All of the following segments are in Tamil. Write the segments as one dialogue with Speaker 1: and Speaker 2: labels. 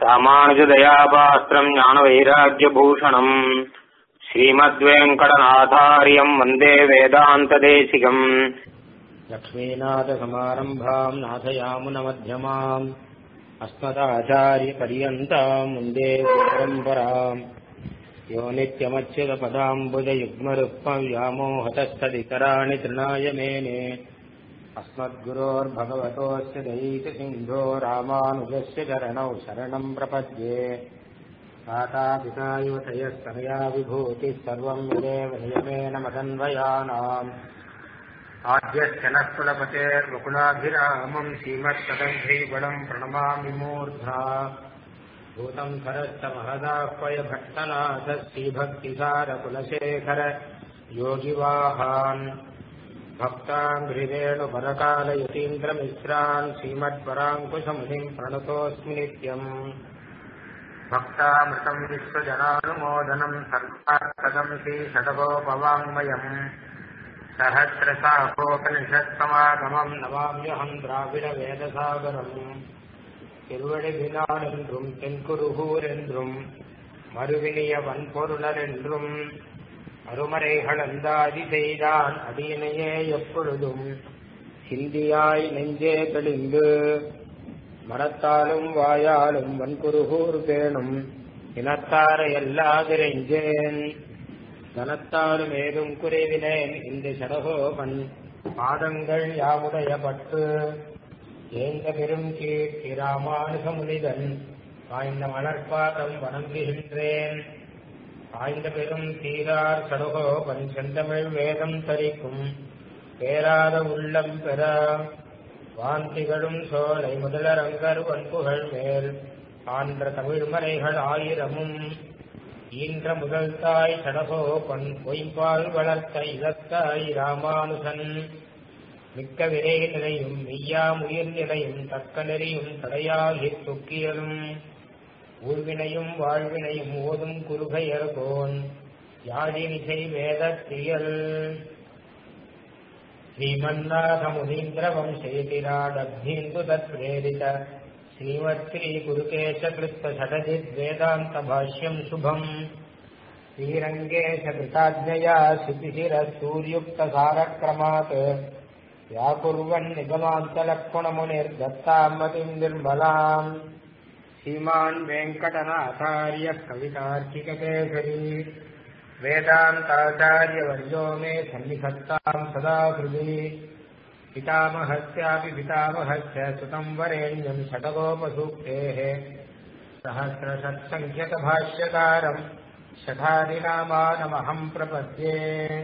Speaker 1: ராமானுஜதயாபாஸ்திரம் ஞானவைராக்கியபூஷணம் ஸ்ரீமத்வேங்கடநாதாரியம் வந்தே வேதாந்ததேசிகம்
Speaker 2: लक्ष्मीनाथसमारम्भाम् नाथयामुनमध्यमाम् अस्मदाचार्यपर्यन्ताम् वन्दे परम्पराम् यो नित्यमच्युतपदाम्बुजयुग्मरुक्मव्यामोहतस्तदितराणि तृणाय मेने अस्मद्गुरोर्भगवतोऽस्य दयैकसिन्धो रामानुजस्य चरणौ शरणम् प्रपद्ये मातापिता युवतयस्तनया विभूतिः सर्वम् विदेव नियमेन मदन्वयानाम् आद्यस्य नः कुलपतेर्वकुलाभिरामम् श्रीमत्तदङ्घ्रीगुणम् प्रणमामि मूर्ध्ना भूतम् सरश्च महदाह्वय भट्टनाथ श्रीभक्तिसारकुलशेखर योगिवाहान् भक्ताङ्घ्रिरेणुपरकालयतीन्द्रमिश्रान् श्रीमत्पराङ्कुशमुनिम् प्रणतोऽस्मि नित्यम् भक्तामृतम् विश्वजनानुमोदनम् सर्वार्थकम् श्रीषडगोपवाङ्मयम् सहस्रशाखोपनिषत्समागमम् नमाम्यहम् द्राविडवेदसागरम् திருவடிவினாலென்றும் தென்குருகூர் என்றும் மறுவினிய வன்பொருளர் என்றும் அருமறைகள் அந்தாதி செய்தான் அடியினையே எப்பொழுதும் சிந்தியாய் நெஞ்சே தெளிந்து மரத்தாலும் வாயாலும் வன்குருகூர் பேணும் இனத்தார எல்லாதிரைஞ்சேன் தனத்தாலும் ஏதும் குறைவினேன் இந்த சடகோபன் பாதங்கள் யாவுடைய பட்டு ஏந்த பெரும் கீர்த்தி ராமானுக முனிதன் வாய்ந்த மலர்பாதம் வணங்குகின்றேன் வாய்ந்த பெரும் தீரார் சடகோபன் செந்தமிழ் வேதம் தரிக்கும் பேராத உள்ளம் பெற வாந்திகளும் சோலை முதலரங்கர் வன்புகள் மேல் ஆன்ற தமிழ்மறைகள் ஆயிரமும் ஈன்ற முதல் தாய் சடகோபன் பொய்பால் வளர்த்த இதத்தாய் ராமானுசன் மிக்க விரை நிலையும் மெய்யாம் உயிர் நிலையும் தக்க நெறியும் தடையாகித் துக்கியலும் ஊழ்வினையும் வாழ்வினையும் ஓதும் குறுகையர்கோன் யாழினிசை வேதத்தியல் ஸ்ரீமன்னாத முனீந்திர வம்சேதிராடப்தீந்து தத் பிரேரித श्रीमत् श्रीगुरुकेशकृत्तषडजित् वेदान्तभाष्यम् शुभम् श्रीरङ्गेशकृताज्ञया शितिशिरः सूर्युक्तसारक्रमात् व्याकुर्वन् निगमान्तलक्ष्मणमुनिर्दत्ताम् मतिम् निर्मलाम् श्रीमान् वेङ्कटनाथार्यः कवितार्किककेसरी वेदान्ताचार्यवर्यो मे सन्निधत्ताम् सदा हृदि पितामहस्यापि पितामहस्य सुतम् वरेण्यम् षडगोपसूक्तेः सहस्रषट्सङ्ख्यकभाष्यकारम् शठादिनामानमहम् प्रपद्ये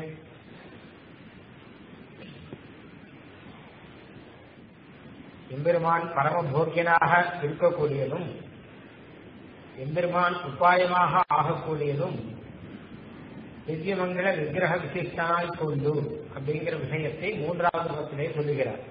Speaker 2: எம்பெருமான் பரமபோக்கியனாக இருக்கக்கூடியதும் எம்பெருமான் உபாயமாக ஆகக்கூடியதும் திவ்யமங்கல விக்கிரக விசிஷ்டனாய் கொண்டு அப்படிங்கிற விஷயத்தை மூன்றாவது பத்திலே சொல்லுகிறார்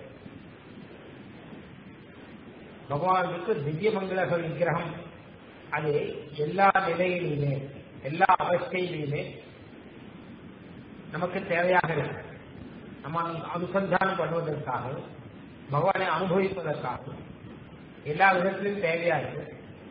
Speaker 2: பகவானுக்கு திவ்யமங்கல விக்கிரகம் அது எல்லா நிலையிலுமே எல்லா அவஸ்தையிலுமே நமக்கு தேவையாக இருக்கு நம்ம அனுசந்தானம் பண்ணுவதற்காக பகவானை அனுபவிப்பதற்காக எல்லா விதத்திலும் தேவையா இருக்கு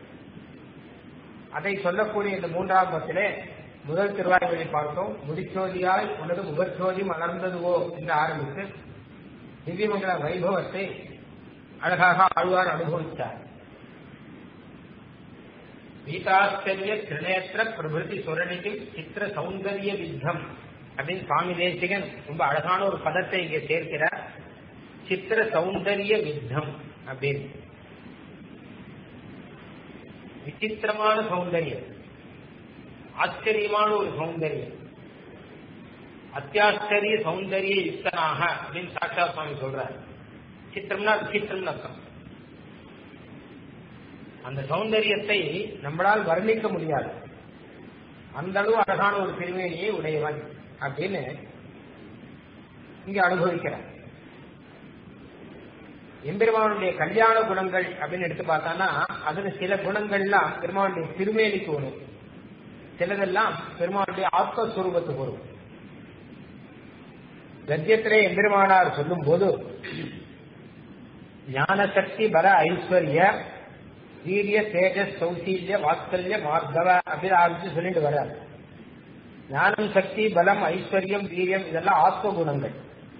Speaker 2: அதை சொல்லக்கூடிய இந்த மூன்றாம் பத்திலே முதல் திருவாய்மொழி பார்த்தோம் முடிச்சோதியாய் உனது முகச்சோதி மலர்ந்ததுவோ என்று ஆரம்பித்து திவ்யமங்கல வைபவத்தை அழகாக ஆழ்வார் அனுபவித்தார் கீதாச்சரிய திரிநேத்திர பிரபிருதி சுரணிக்கு சித்திர சௌந்தரிய வித்தம் அப்படின்னு சுவாமி தேசிகன் ரொம்ப அழகான ஒரு பதத்தை இங்கே சேர்க்கிறார் சித்திர சௌந்தரிய வித்தம் அப்படின்னு விசித்திரமான சௌந்தரியம் ஆச்சரியமான ஒரு சௌந்தரியம் அத்தியாச்சரிய சௌந்தரிய யுக்தனாக அப்படின்னு சாட்சா சுவாமி சொல்றார் சித்திரம்னா விசித்திரம் அர்த்தம் அந்த சௌந்தரியத்தை நம்மளால் வர்ணிக்க முடியாது அந்த அளவு அழகான ஒரு திருமேனியை உடையவன் அப்படின்னு இங்க அனுபவிக்கிறார் எம்பெருமானுடைய கல்யாண குணங்கள் அப்படின்னு எடுத்து பார்த்தானா அதுல சில குணங்கள்லாம் பெருமானுடைய திருமேனிக்கு வரும் சிலதெல்லாம் பெருமானுடைய ஆத்மஸ்வரூபத்துக்கு வரும் கத்தியத்திலே எம்பெருமானார் சொல்லும் போது ஞான சக்தி பல ஐஸ்வர்ய வீரிய தேஜஸ் சௌசீல்ய வாத்சல்ய மார்தவ அப்படின்னு ஆரம்பிச்சு சொல்லிட்டு வர்றார் ஞானம் சக்தி பலம் ஐஸ்வர்யம் வீரியம் இதெல்லாம் ஆத்ம குணங்கள்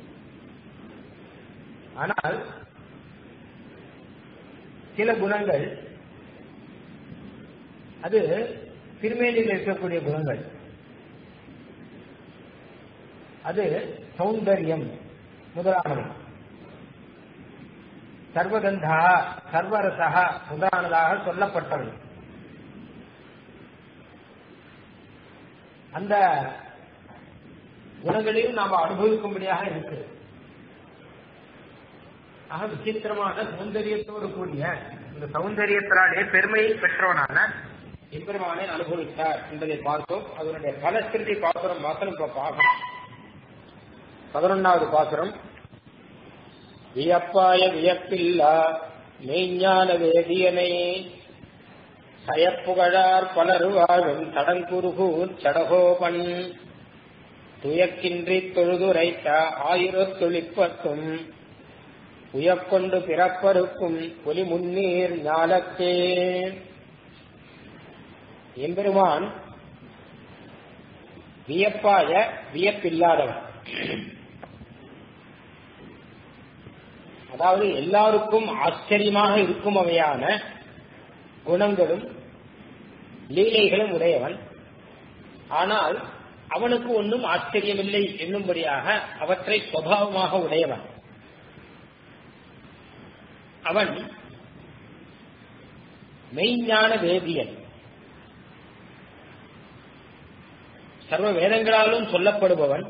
Speaker 2: ஆனால் சில குணங்கள் அது திருமேனியில் இருக்கக்கூடிய குணங்கள் அது சௌந்தரியம் முதலானது சர்வகந்தா சர்வரசா முதலானதாக சொல்லப்பட்டவை அந்த குணங்களையும் நாம் அனுபவிக்கும்படியாக இருக்கு ஆக விசித்திரமான சௌந்தரியத்தோடு கூடிய இந்த சௌந்தரியத்தினாலே பெருமையை பெற்றவனான எம்பெருமானை அனுபவித்தார் என்பதை பார்த்தோம் அதனுடைய பலஸ்கிருதி பாசுரம் மாத்திரம் இப்ப பார்க்கணும் பதினொன்னாவது பாசுரம் வியப்பாய வியப்பில்லா மெய்ஞான வேதியனை சயப்புகழார் பலர் வாழும் தடங்குருகூர் சடகோபன் துயக்கின்றி தொழுதுரைத்த ஆயிரத்தொழிப்பத்தும் உயக்கொண்டு பிறப்பருக்கும் ஒலி முன்னீர் ஞாலத்தே எம்பெருமான் வியப்பாய வியப்பில்லாதவன் அதாவது எல்லாருக்கும் ஆச்சரியமாக இருக்கும் அவையான குணங்களும் லீலைகளும் உடையவன் ஆனால் அவனுக்கு ஒன்றும் ஆச்சரியமில்லை என்னும்படியாக அவற்றை சுவாவமாக உடையவன் அவன் மெய்ஞான வேதியன் சர்வ வேதங்களாலும் சொல்லப்படுபவன்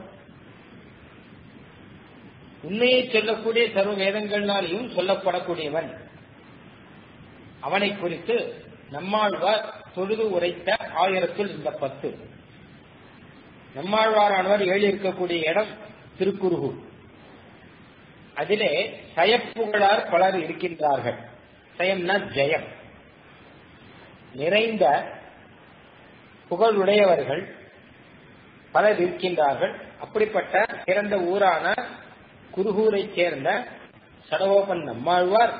Speaker 2: உண்மையை சொல்லக்கூடிய சர்வ வேதங்களாலையும் சொல்லப்படக்கூடியவன் அவனை குறித்து நம்மாழ்வார் தொழுது உரைத்த ஆயிரத்தில் இந்த பத்து நம்மாழ்வாரானவர் ஏழு இருக்கக்கூடிய இடம் திருக்குறுகு அதிலே சயப்புகழார் பலர் இருக்கின்றார்கள் சயம்னா ஜெயம் நிறைந்த புகழுடையவர்கள் பலர் இருக்கின்றார்கள் அப்படிப்பட்ட சிறந்த ஊரான குருகூரை சேர்ந்த சடகோபன் நம்மாழ்வார்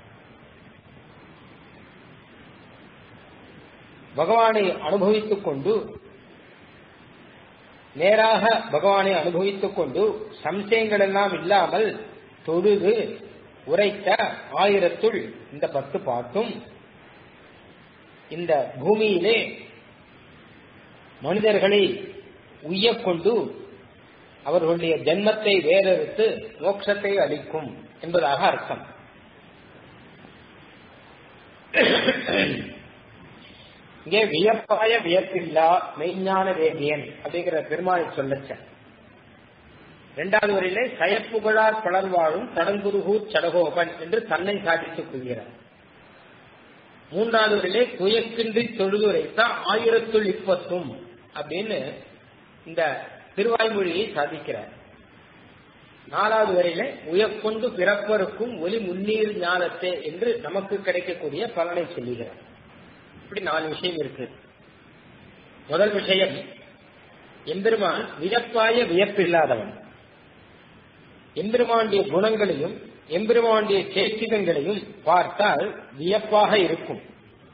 Speaker 2: பகவானை அனுபவித்துக் கொண்டு நேராக பகவானை அனுபவித்துக் கொண்டு சம்சயங்கள் எல்லாம் இல்லாமல் தொழுது உரைத்த ஆயிரத்துள் இந்த பத்து பாட்டும் இந்த பூமியிலே மனிதர்களை உய்யக்கொண்டு அவர்களுடைய ஜென்மத்தை வேறறுத்து மோட்சத்தை அளிக்கும் என்பதாக அர்த்தம் இங்கே வியப்பாய வியப்பில்லா மெய்ஞான வேதியன் அப்படிங்கிற பெருமாளை சொல்லச்ச இரண்டாவது வரையிலே சயப்புகழார் பலர் வாழும் தடங்குருகூர் சடகோபன் என்று தன்னை சாதித்துக் கொள்கிறார் மூன்றாவது வரையிலே துயக்கின்றி தொழுதுரைத்தா ஆயிரத்துள் இப்பத்தும் அப்படின்னு இந்த திருவாய்மொழியை சாதிக்கிறார் நாலாவது வரையில உயக்கொண்டு பிறப்பருக்கும் ஒலி முன்னீர் ஞானத்தே என்று நமக்கு கிடைக்கக்கூடிய பலனை சொல்லுகிறார் இப்படி நாலு விஷயம் இருக்கு முதல் விஷயம் எம்பெருமான் வியப்பாய வியப்பில்லாதவன் எம்பெருமானுடைய குணங்களையும் எம்பெருமானுடைய சேச்சிதங்களையும் பார்த்தால் வியப்பாக இருக்கும்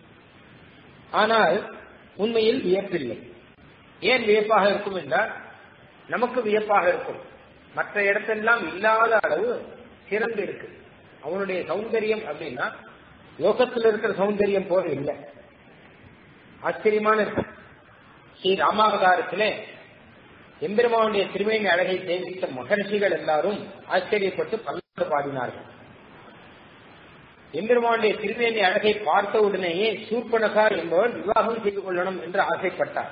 Speaker 2: ஆனால் உண்மையில் வியப்பில்லை ஏன் வியப்பாக இருக்கும் என்றால் நமக்கு வியப்பாக இருக்கும் மற்ற இடத்தெல்லாம் இல்லாத அளவு சிறந்து இருக்கு அவனுடைய சௌந்தரியம் அப்படின்னா லோகத்தில் இருக்கிற சௌந்தரியம் போல இல்லை ஆச்சரியமான இருக்கு ஸ்ரீ ராமாவதாரத்திலே எம்பெருமானுடைய திருமேனி அழகை சேவித்த மகர்ஷிகள் எல்லாரும் ஆச்சரியப்பட்டு பல்லாண்டு பாடினார்கள் எம்பெருமானுடைய திருமேனி அழகை பார்த்த உடனேயே சூர்பனகார் என்பவர் விவாகம் செய்து கொள்ளணும் என்று ஆசைப்பட்டார்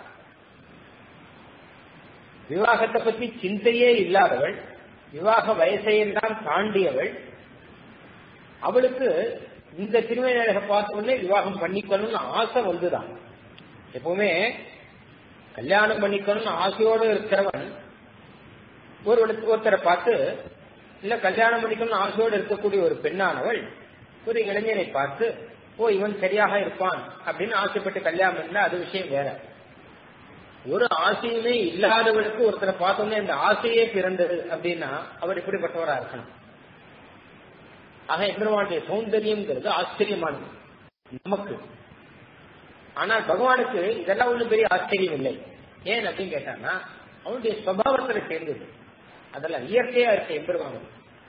Speaker 2: விவாகத்தை பற்றி சிந்தையே இல்லாதவள் விவாக வயசையெல்லாம் தாண்டியவள் அவளுக்கு இந்த திருமண அழகை பார்த்த உடனே விவாகம் பண்ணிக்கணும்னு ஆசை வந்துதான் எப்பவுமே கல்யாணம் பண்ணிக்கணும்னு ஆசையோடு இருக்கிறவன் ஒரு ஒருத்தரை பார்த்து இல்ல கல்யாணம் பண்ணிக்கணும்னு ஆசையோடு இருக்கக்கூடிய ஒரு பெண்ணானவள் ஒரு இளைஞனை பார்த்து ஓ இவன் சரியாக இருப்பான் அப்படின்னு ஆசைப்பட்டு கல்யாணம் பண்ணா அது விஷயம் வேற ஒரு ஆசையுமே இல்லாதவனுக்கு ஒருத்தரை பார்த்தோன்னே இந்த ஆசையே பிறந்தது அப்படின்னா அவர் எப்படிப்பட்டவரா இருக்கணும் ஆக எம்பெருமானுடைய சௌந்தரியம்ங்கிறது ஆச்சரியமானது நமக்கு ஆனா பகவானுக்கு இதெல்லாம் ஒண்ணும் பெரிய ஆச்சரியம் இல்லை ஏன் அப்படின்னு கேட்டான்னா அவனுடைய சுவாவத்துல சேர்ந்தது அதெல்லாம் இயற்கையா இருக்கு எம்பெருமானுக்கு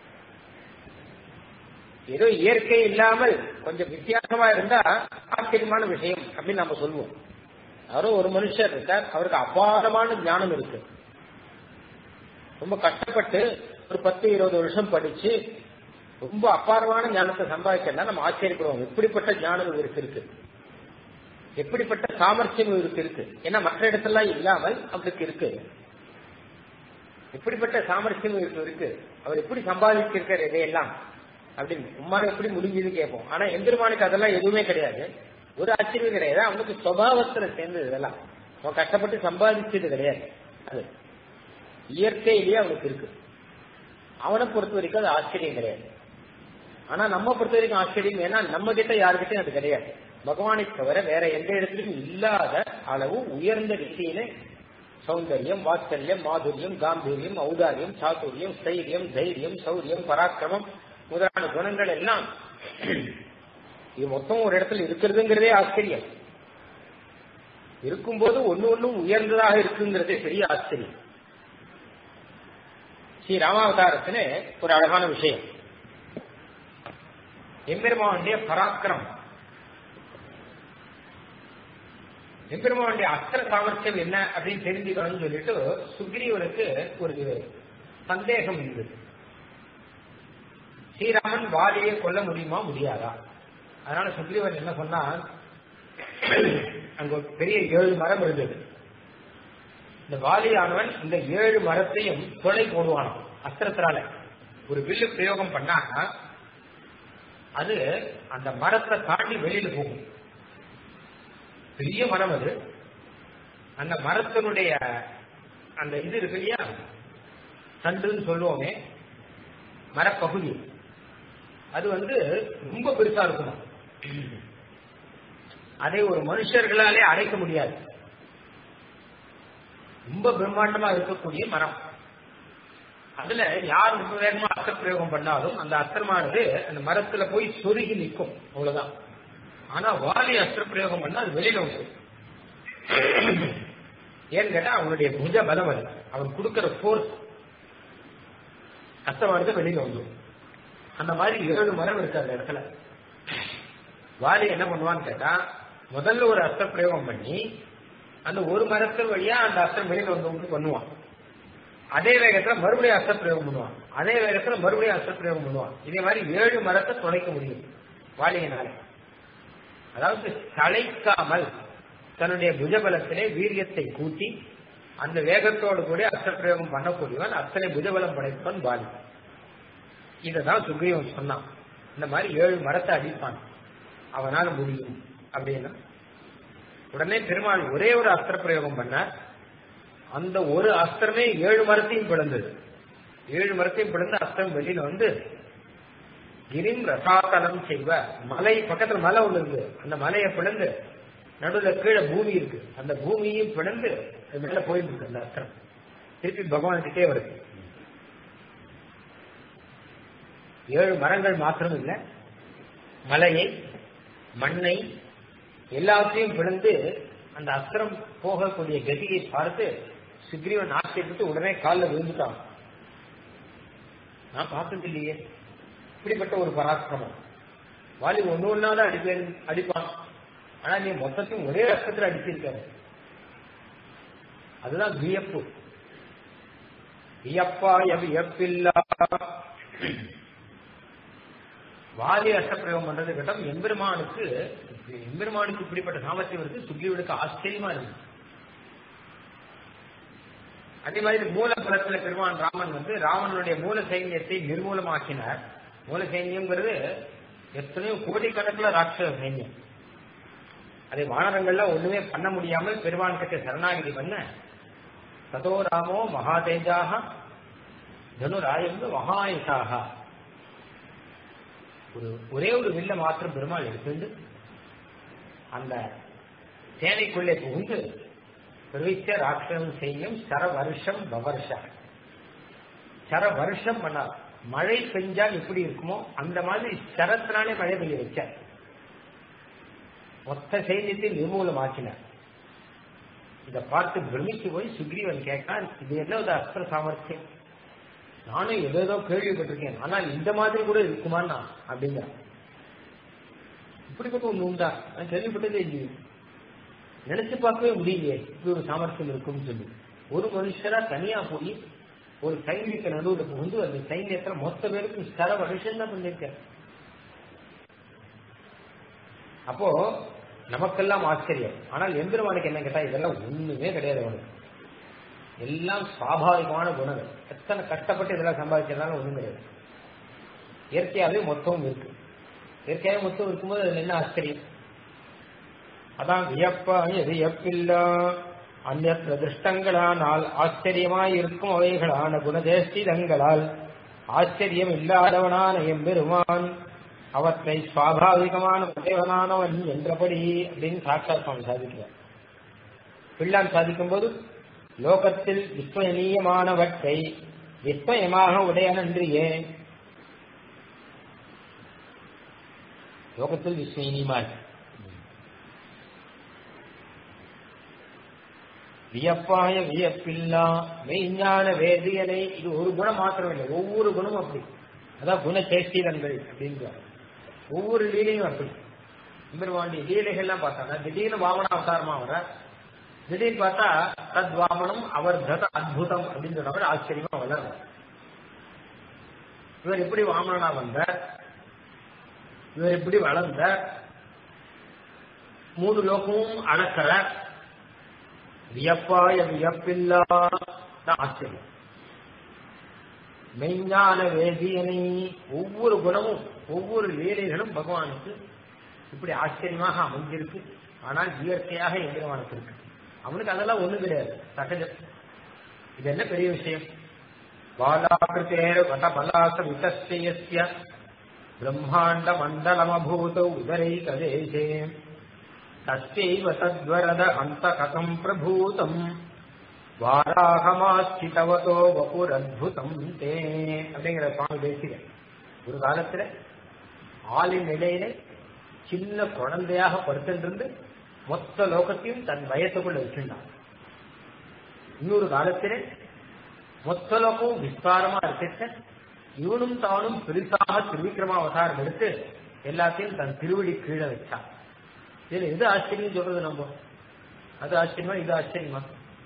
Speaker 2: ஏதோ இயற்கை இல்லாமல் கொஞ்சம் வித்தியாசமா இருந்தா ஆச்சரியமான விஷயம் அப்படின்னு நம்ம சொல்லுவோம் யாரோ ஒரு மனுஷர் இருக்கார் அவருக்கு அபாரமான ஞானம் இருக்கு ரொம்ப கஷ்டப்பட்டு ஒரு பத்து இருபது வருஷம் படிச்சு ரொம்ப அபாரமான ஞானத்தை சம்பாதிக்கிறதா நம்ம ஆச்சரியப்படுவோம் எப்படிப்பட்ட ஞானம் இவருக்கு இருக்கு எப்படிப்பட்ட சாமர்த்தியம் இவருக்கு இருக்கு ஏன்னா மற்ற இடத்துலாம் இல்லாமல் அவருக்கு இருக்கு எப்படிப்பட்ட சாமர்த்தியம் இவருக்கு இருக்கு அவர் எப்படி சம்பாதிச்சிருக்காரு இதையெல்லாம் அப்படின்னு உம்மா எப்படி முடிஞ்சது கேட்போம் ஆனா எம்பெருமானுக்கு அதெல்லாம் எதுவுமே கிடையாது ஒரு ஆச்சரியம் கிடையாது அவனுக்கு சுபாவத்துல சேர்ந்தது இதெல்லாம் அவன் கஷ்டப்பட்டு சம்பாதிச்சது கிடையாது அது இயற்கையிலேயே அவனுக்கு இருக்கு அவனை பொறுத்த வரைக்கும் அது ஆச்சரியம் கிடையாது ஆனா நம்ம பொறுத்த வரைக்கும் ஆச்சரியம் ஏன்னா நம்ம கிட்ட யாருக்கிட்டையும் அது கிடையாது பகவானை தவிர வேற எந்த இடத்துலையும் இல்லாத அளவு உயர்ந்த ரீதியில சௌந்தரியம் வாத்சல்யம் மாதுரியம் காம்பீரியம் ஔதாரியம் சாதுரியம் ஸ்தைரியம் தைரியம் சௌரியம் பராக்கிரமம் முதலான குணங்கள் எல்லாம் இது மொத்தம் ஒரு இடத்துல இருக்கிறதுங்கிறதே ஆச்சரியம் இருக்கும்போது ஒன்னு ஒன்னும் உயர்ந்ததாக இருக்குங்கிறதே பெரிய ஆச்சரியம் ஸ்ரீ ராமாவதாரத்துல ஒரு அழகான விஷயம் எம்பெருமானுடைய பராக்கிரம் எம்பெருமானுடைய அஸ்திர சாமர்த்தியம் என்ன அப்படின்னு தெரிஞ்சுக்கணும்னு சொல்லிட்டு சுக்ரீவனுக்கு ஒரு சந்தேகம் இருந்தது ஸ்ரீராமன் வாலியை கொல்ல முடியுமா முடியாதா அதனால சுக்ரீவன் என்ன சொன்னா அங்க ஒரு பெரிய ஏழு மரம் இருந்தது இந்த வாலியானவன் இந்த ஏழு மரத்தையும் தொலை போடுவான் அஸ்திரத்தினால ஒரு வில்லு பிரயோகம் பண்ணாங்கன்னா அது அந்த மரத்தை தாண்டி வெளியில போகும் பெரிய மரம் அது அந்த மரத்தினுடைய அந்த இது இருக்கு இல்லையா தண்டுன்னு சொல்லுவோமே மரப்பகுதி அது வந்து ரொம்ப பெருசா இருக்கும் அதை ஒரு மனுஷர்களாலே அடைக்க முடியாது ரொம்ப பிரம்மாண்டமா இருக்கக்கூடிய மரம் அதுல யார் ரொம்ப வேகமா அஸ்திர பிரயோகம் பண்ணாலும் அந்த அஸ்திரமானது அந்த மரத்துல போய் சொருகி நிற்கும் அவ்வளவுதான் ஆனா வாலி அஸ்திர பிரயோகம் பண்ணா அது வெளியில வந்துடும் ஏன்னு கேட்டா அவனுடைய புஜ பலம் அது அவன் கொடுக்கிற போர்ஸ் அஸ்திரமானது வெளியில வந்துடும் அந்த மாதிரி ஏழு மரம் இருக்கு அந்த இடத்துல வாலி என்ன பண்ணுவான்னு கேட்டா முதல்ல ஒரு அஸ்திர பிரயோகம் பண்ணி அந்த ஒரு மரத்தின் வழியா அந்த அஸ்திரம் வெளியில வந்து பண்ணுவான் அதே வேகத்துல மறுபடியும் அஸ்திர பிரயோகம் பண்ணுவான் அதே வேகத்துல மறுபடியும் அஸ்திர பிரயோகம் பண்ணுவான் இதே மாதிரி ஏழு மரத்தை தொலைக்க முடியும் வாலியினால அதாவது சளைக்காமல் தன்னுடைய புஜபலத்திலே வீரியத்தை கூட்டி அந்த வேகத்தோடு கூட அஸ்திர பிரயோகம் பண்ணக்கூடியவன் அத்தனை புஜபலம் படைப்பவன் வாலி இததான் சுக்ரீவன் சொன்னான் இந்த மாதிரி ஏழு மரத்தை அடிப்பான் அவனால முடியும் அப்படின்னா உடனே பெருமாள் ஒரே ஒரு அஸ்திர பிரயோகம் பண்ணார் அந்த ஒரு அஸ்திரமே ஏழு மரத்தையும் பிளந்தது ஏழு மரத்தையும் பிளந்து அஸ்திரம் வெளியில வந்து கிரிம் ரசாத்தலம் செய்வ மலை பக்கத்துல மலை ஒண்ணு இருக்கு அந்த மலையை பிளந்து நடுவுல கீழே பூமி இருக்கு அந்த பூமியையும் பிளந்து அது மேல போயிட்டு இருக்கு அந்த அஸ்திரம் திருப்பி பகவான் கிட்டே வருது ஏழு மரங்கள் மாத்திரம் இல்ல மலையை மண்ணை எல்லாத்தையும் பிளந்து அந்த அஸ்திரம் போகக்கூடிய கதியை பார்த்து சுக்ரீவன் ஆச்சரியப்பட்டு உடனே காலில் விழுந்துட்டான் நான் பார்த்தது இல்லையே இப்படிப்பட்ட ஒரு பராக்கிரமம் வாலி ஒண்ணு ஒன்னாதான் அடிப்பேன் அடிப்பான் ஆனா நீ மொத்தத்தையும் ஒரே அஸ்திரத்துல அடிச்சிருக்காரு அதுதான் வியப்பு வியப்பா வியப்பில்லா வாலி அஷ்டப்பிரயோகம் பண்றது கட்டம் எம்பெருமானுக்கு எம்பெருமானுக்கு இப்படிப்பட்ட சாமர்த்தியம் இருக்கு சுக்ரீவனுக்கு ஆச்சரியமா இருக்கு அதே மாதிரி மூல பலத்துல பெருமான் ராமன் வந்து ராவனுடைய மூல சைன்யத்தை நிர்மூலமாக்கினார் மூல சைன்யம்ங்கிறது எத்தனையோ கோடிக்கணக்கில் ராட்சச சைன்யம் அதை வானரங்கள்ல ஒண்ணுமே பண்ண முடியாமல் பெருமான் கிட்ட சரணாகிதி பண்ண ததோ ராமோ மகாதேஜாக தனுராயந்து மகாயுஷாக ஒரு ஒரே ஒரு வில்ல மாத்திரம் பெருமாள் எடுத்துண்டு அந்த சேனைக்குள்ளே புகுந்து பிரவிச்ச ராட்சம் செய்யும் சர வருஷம் பவர்ஷ சர வருஷம் பண்ணார் மழை பெஞ்சா எப்படி இருக்குமோ அந்த மாதிரி சரத்தினாலே மழை பெய்ய வச்சார் மொத்த சைன்யத்தை நிர்மூலமாக்கினார் இதை பார்த்து பிரமிச்சு போய் சுக்ரீவன் கேட்கான் இது என்ன ஒரு அஸ்திர சாமர்த்தியம் நானும் ஏதோ கேள்விப்பட்டிருக்கேன் ஆனால் இந்த மாதிரி கூட இருக்குமான்னா அப்படிங்கிறான் இப்படிப்பட்ட ஒண்ணு உண்டா நான் கேள்விப்பட்டதே இல்லையே நினைச்சு பார்க்கவே முடியலையே இப்படி ஒரு சாமர்த்தியம் இருக்கும்னு சொல்லி ஒரு மனுஷரா தனியா போய் ஒரு சைன்யத்தை நடுவில் புகுந்து அந்த சைன்யத்துல மொத்த பேருக்கும் ஸ்தர வருஷம் தான் பண்ணிருக்காரு அப்போ நமக்கெல்லாம் ஆச்சரியம் ஆனால் எந்திரவானுக்கு என்ன கேட்டா இதெல்லாம் ஒண்ணுமே கிடையாது அவனுக்கு எல்லாம் சுவாபாவிகமான குணங்கள் எத்தனை கஷ்டப்பட்டு இதெல்லாம் சம்பாதிச்சதாலும் ஒண்ணும் கிடையாது இயற்கையாவே மொத்தமும் இருக்கு இயற்கையாவே மொத்தம் இருக்கும்போது அதுல என்ன ஆச்சரியம் அதான் வியப்பாய வியப்பில்லா அந்நற்ற திருஷ்டங்களானால் ஆச்சரியமாய் இருக்கும் அவைகளான குணதேஷ்டிதங்களால் ஆச்சரியம் இல்லாதவனான எம்பெருமான் அவற்றை சுவாபாவிகமான தேவனானவன் என்றபடி அப்படின்னு சாட்சாத் சுவாமி சாதிக்கிறார் பிள்ளான் சாதிக்கும் போது லோகத்தில் விஸ்வயனீயமானவற்றை விஸ்வயமாக உடையனன்றியே லோகத்தில் விஸ்வயனீயமான வியப்பாய வியப்பில்லா மெய்ஞான வேதியனை இது ஒரு குணம் மாத்திரம் இல்லை ஒவ்வொரு குணமும் அப்படி அதான் குணச்சேஷ்டிதங்கள் அப்படிங்கிறார் ஒவ்வொரு லீலையும் அப்படி பெருமாண்டி லீலைகள்லாம் பார்த்தாங்க திடீர்னு வாமன அவதாரமா வர திடீர்னு பார்த்தா தத் வாமனம் அவர் தத அத்புதம் அப்படின்னு சொன்ன மாதிரி ஆச்சரியமா வளர்ற இவர் எப்படி வாமனா வந்த இவர் எப்படி வளர்ந்த மூணு லோகமும் அடக்கிற வியப்பாய வியப்பில்லா ஆச்சரியம் மெய்ஞான வேதியனை ஒவ்வொரு குணமும் ஒவ்வொரு லீலைகளும் பகவானுக்கு இப்படி ஆச்சரியமாக அமைஞ்சிருக்கு ஆனால் இயற்கையாக எந்திரவானுக்கு இருக்கு அவனுக்கு அதெல்லாம் ஒண்ணும் கிடையாது சகஜம் இது என்ன பெரிய விஷயம் பாலாகிருத்தேர் வடபலாச விதஸ்ய பிரம்மாண்ட மண்டலமபூத உதரை கதேசே தஸ்யைவ தத்வரத அந்த கதம் பிரபூதம் வாராகமாச்சிதவதோ வபுரத்புதம் தே அப்படிங்கிற சுவாமி பேசுக ஒரு காலத்துல ஆளின் நிலையில சின்ன குழந்தையாக படுத்திருந்து மொத்த லோகத்தையும் தன் வயசுக்குள்ள வச்சிருந்தான் இன்னொரு காலத்திலே மொத்த லோகமும் விஸ்தாரமா இருக்க இவனும் தானும் பெருசாக திருவிக்கிரமா அவதாரம் எடுத்து எல்லாத்தையும் தன் திருவடி கீழே வச்சான் இதுல எது ஆச்சரியம் சொல்றது நம்ம அது ஆச்சரியமா இது ஆச்சரியமா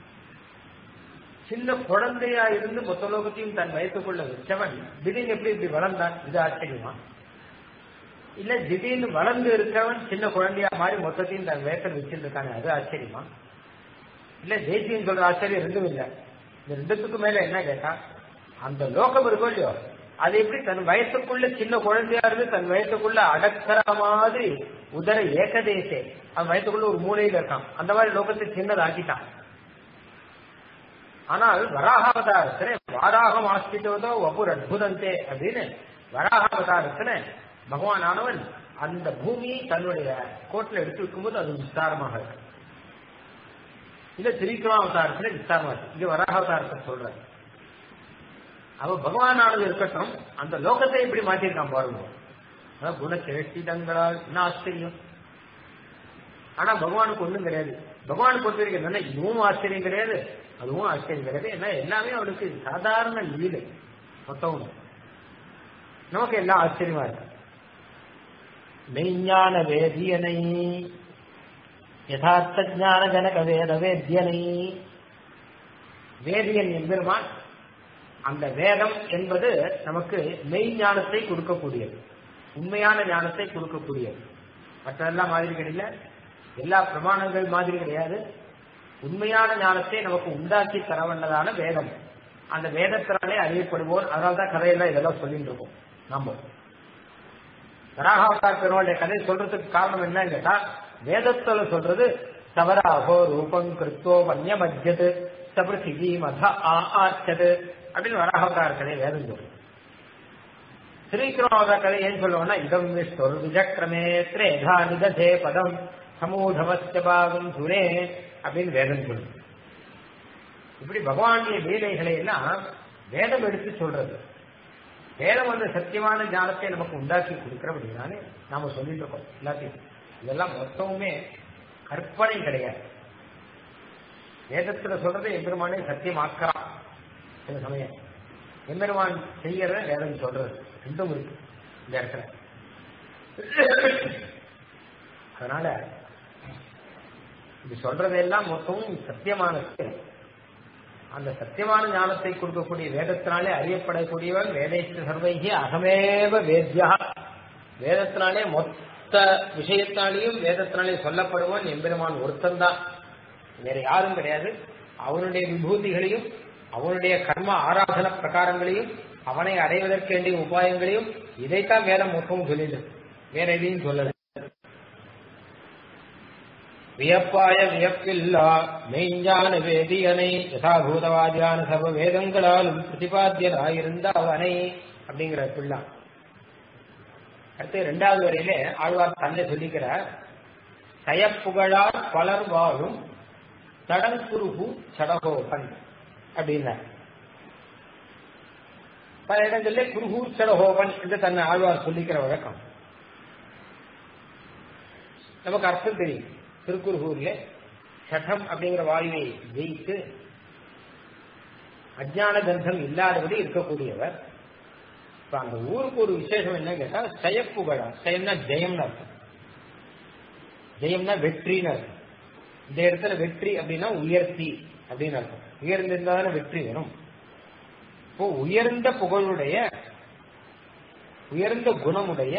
Speaker 2: சின்ன குழந்தையா இருந்து மொத்த லோகத்தையும் தன் வயசுக்குள்ள வச்சவன் திடீர்னு எப்படி இப்படி வளர்ந்தான் இது ஆச்சரியமா இல்ல திடீர்னு வளர்ந்து இருக்கவன் சின்ன குழந்தையா மாறி மொத்தத்தையும் தன் வயசில் வச்சிருக்காங்க அது ஆச்சரியமா இல்ல தேசியம் சொல்ற ஆச்சரியம் ரெண்டும் இல்ல இந்த ரெண்டுத்துக்கு மேல என்ன கேட்டா அந்த லோகம் இருக்கும் இல்லையோ அது எப்படி தன் வயசுக்குள்ள சின்ன குழந்தையா இருந்து தன் வயசுக்குள்ள அடக்கிற மாதிரி உதர ஏகதேசே அவன் வயசுக்குள்ள ஒரு மூலையில இருக்கான் அந்த மாதிரி லோகத்தை சின்னதாக்கிட்டான் ஆனால் வராகாவதாரத்துல வாராகம் ஆஸ்தித்தவதோ ஒவ்வொரு அற்புதந்தே அப்படின்னு வராகாவதாரத்துல பகவான் ஆனவன் அந்த பூமியை தன்னுடைய கோட்டில் எடுத்து வைக்கும்போது அது விஸ்தாரமாக இருக்கு இல்ல திரிக்கிரமாவதாரத்துல விஸ்தாரமா இருக்கு இங்க வராகாவதாரத்தை சொல்ற அவ பகவானானது இருக்கட்டும் அந்த லோகத்தை எப்படி மாற்றிருக்கான் பாருங்க அதான் குணச்சேஷ்டிதங்களால் என்ன ஆச்சரியம் ஆனா பகவானுக்கு ஒண்ணும் கிடையாது பகவானுக்கு பொறுத்த வரைக்கும் என்னன்னா இதுவும் ஆச்சரியம் கிடையாது அதுவும் ஆச்சரியம் கிடையாது ஏன்னா எல்லாமே அவனுக்கு சாதாரண லீலை மொத்தம் நமக்கு எல்லாம் ஆச்சரியமா இருக்கு மெய்ஞான வேதியனை யதார்த்த ஞான ஜனக வேத வேத்தியனை வேதியன் எம்பெருமான் அந்த வேதம் என்பது நமக்கு மெய் ஞானத்தை கொடுக்கக்கூடியது உண்மையான ஞானத்தை கொடுக்கக்கூடியது மற்றதெல்லாம் மாதிரி கிடையாது எல்லா பிரமாணங்கள் மாதிரி கிடையாது உண்மையான ஞானத்தை நமக்கு உண்டாக்கி தரவல்லதான வேதம் அந்த வேதத்தினாலே அறியப்படுவோர் அதனால தான் கதையெல்லாம் இதெல்லாம் சொல்லிட்டு இருக்கோம் நம்ம வராகாவதார் பெருமாளுடைய கதை சொல்றதுக்கு காரணம் என்னன்னு கேட்டா வேதத்துல சொல்றது சவராகோ ரூபம் கிருத்தோ வன்ய மத்தியது சபிருசிகி மத ஆச்சது அப்படின்னு வராகாவதார் கதை வேதம் சொல்லுது ஸ்ரீகிருமாவதார் கதை ஏன் சொல்லுவோம்னா இதம் விஷ்ணு விஜக்கிரமே திரேதா நிதே பதம் சமூதமஸ்ய பாகம் சுரே அப்படின்னு வேதம் சொல்லுது இப்படி பகவானுடைய லீலைகளை எல்லாம் வேதம் எடுத்து சொல்றது வேதம் வந்து சத்தியமான ஞானத்தை நமக்கு உண்டாக்கி கொடுக்கிற அப்படின்னாலே நாம சொல்லிட்டு இருக்கோம் எல்லாத்தையும் இதெல்லாம் மொத்தமுமே கற்பனை கிடையாது வேதத்துல சொல்றது எம்பெருமானே சத்தியமாக்குறான் சில சமயம் எம்பெருமான் செய்யறத வேதம் சொல்றது ரெண்டும் இருக்கு இந்த இடத்துல அதனால இது சொல்றதெல்லாம் மொத்தமும் சத்தியமானது அந்த சத்தியமான ஞானத்தை கொடுக்கக்கூடிய வேதத்தினாலே அறியப்படக்கூடியவன் வேதேஸ்வர சர்வைகி அகமேவ வேத்யா வேதத்தினாலே மொத்த விஷயத்தாலேயும் வேதத்தினாலே சொல்லப்படுவன் எம்பெருமான் ஒருத்தன்தான் வேற யாரும் கிடையாது அவனுடைய விபூதிகளையும் அவனுடைய கர்ம ஆராதன பிரகாரங்களையும் அவனை அடைவதற்கு வேண்டிய உபாயங்களையும் இதைத்தான் வேதம் மொத்தமும் சொல்லிடு வேற எதையும் சொல்லல வியப்பாய வியப்பில்லா மெய்ஞான வேதியனை யசாபூதவாதியான சர்வ வேதங்களாலும் பிரதிபாத்தியனாயிருந்த அவனை அப்படிங்கிற பிள்ளா அடுத்து இரண்டாவது வரையிலே ஆழ்வார் தந்தை சொல்லிக்கிறார் சயப்புகழார் பலர் வாழும் தடங்குருகு சடகோபன் அப்படின்னார் பல இடங்களில் குருகூர் சடகோபன் என்று தன்னை ஆழ்வார் சொல்லிக்கிற வழக்கம் நமக்கு அர்த்தம் தெரியும் திருக்குறுகூர்ல சட்டம் அப்படிங்கிற வாயுவை ஜெயித்து அஜான கந்தம் இல்லாதபடி இருக்கக்கூடியவர் இப்ப அந்த ஊருக்கு ஒரு விசேஷம் என்ன கேட்டா செயப்புகழா செயம்னா ஜெயம்னு அர்த்தம் ஜெயம்னா வெற்றின்னு அர்த்தம் இந்த இடத்துல வெற்றி அப்படின்னா உயர்த்தி அப்படின்னு அர்த்தம் உயர்ந்திருந்தா தானே வெற்றி வரும் இப்போ உயர்ந்த புகழுடைய உயர்ந்த குணமுடைய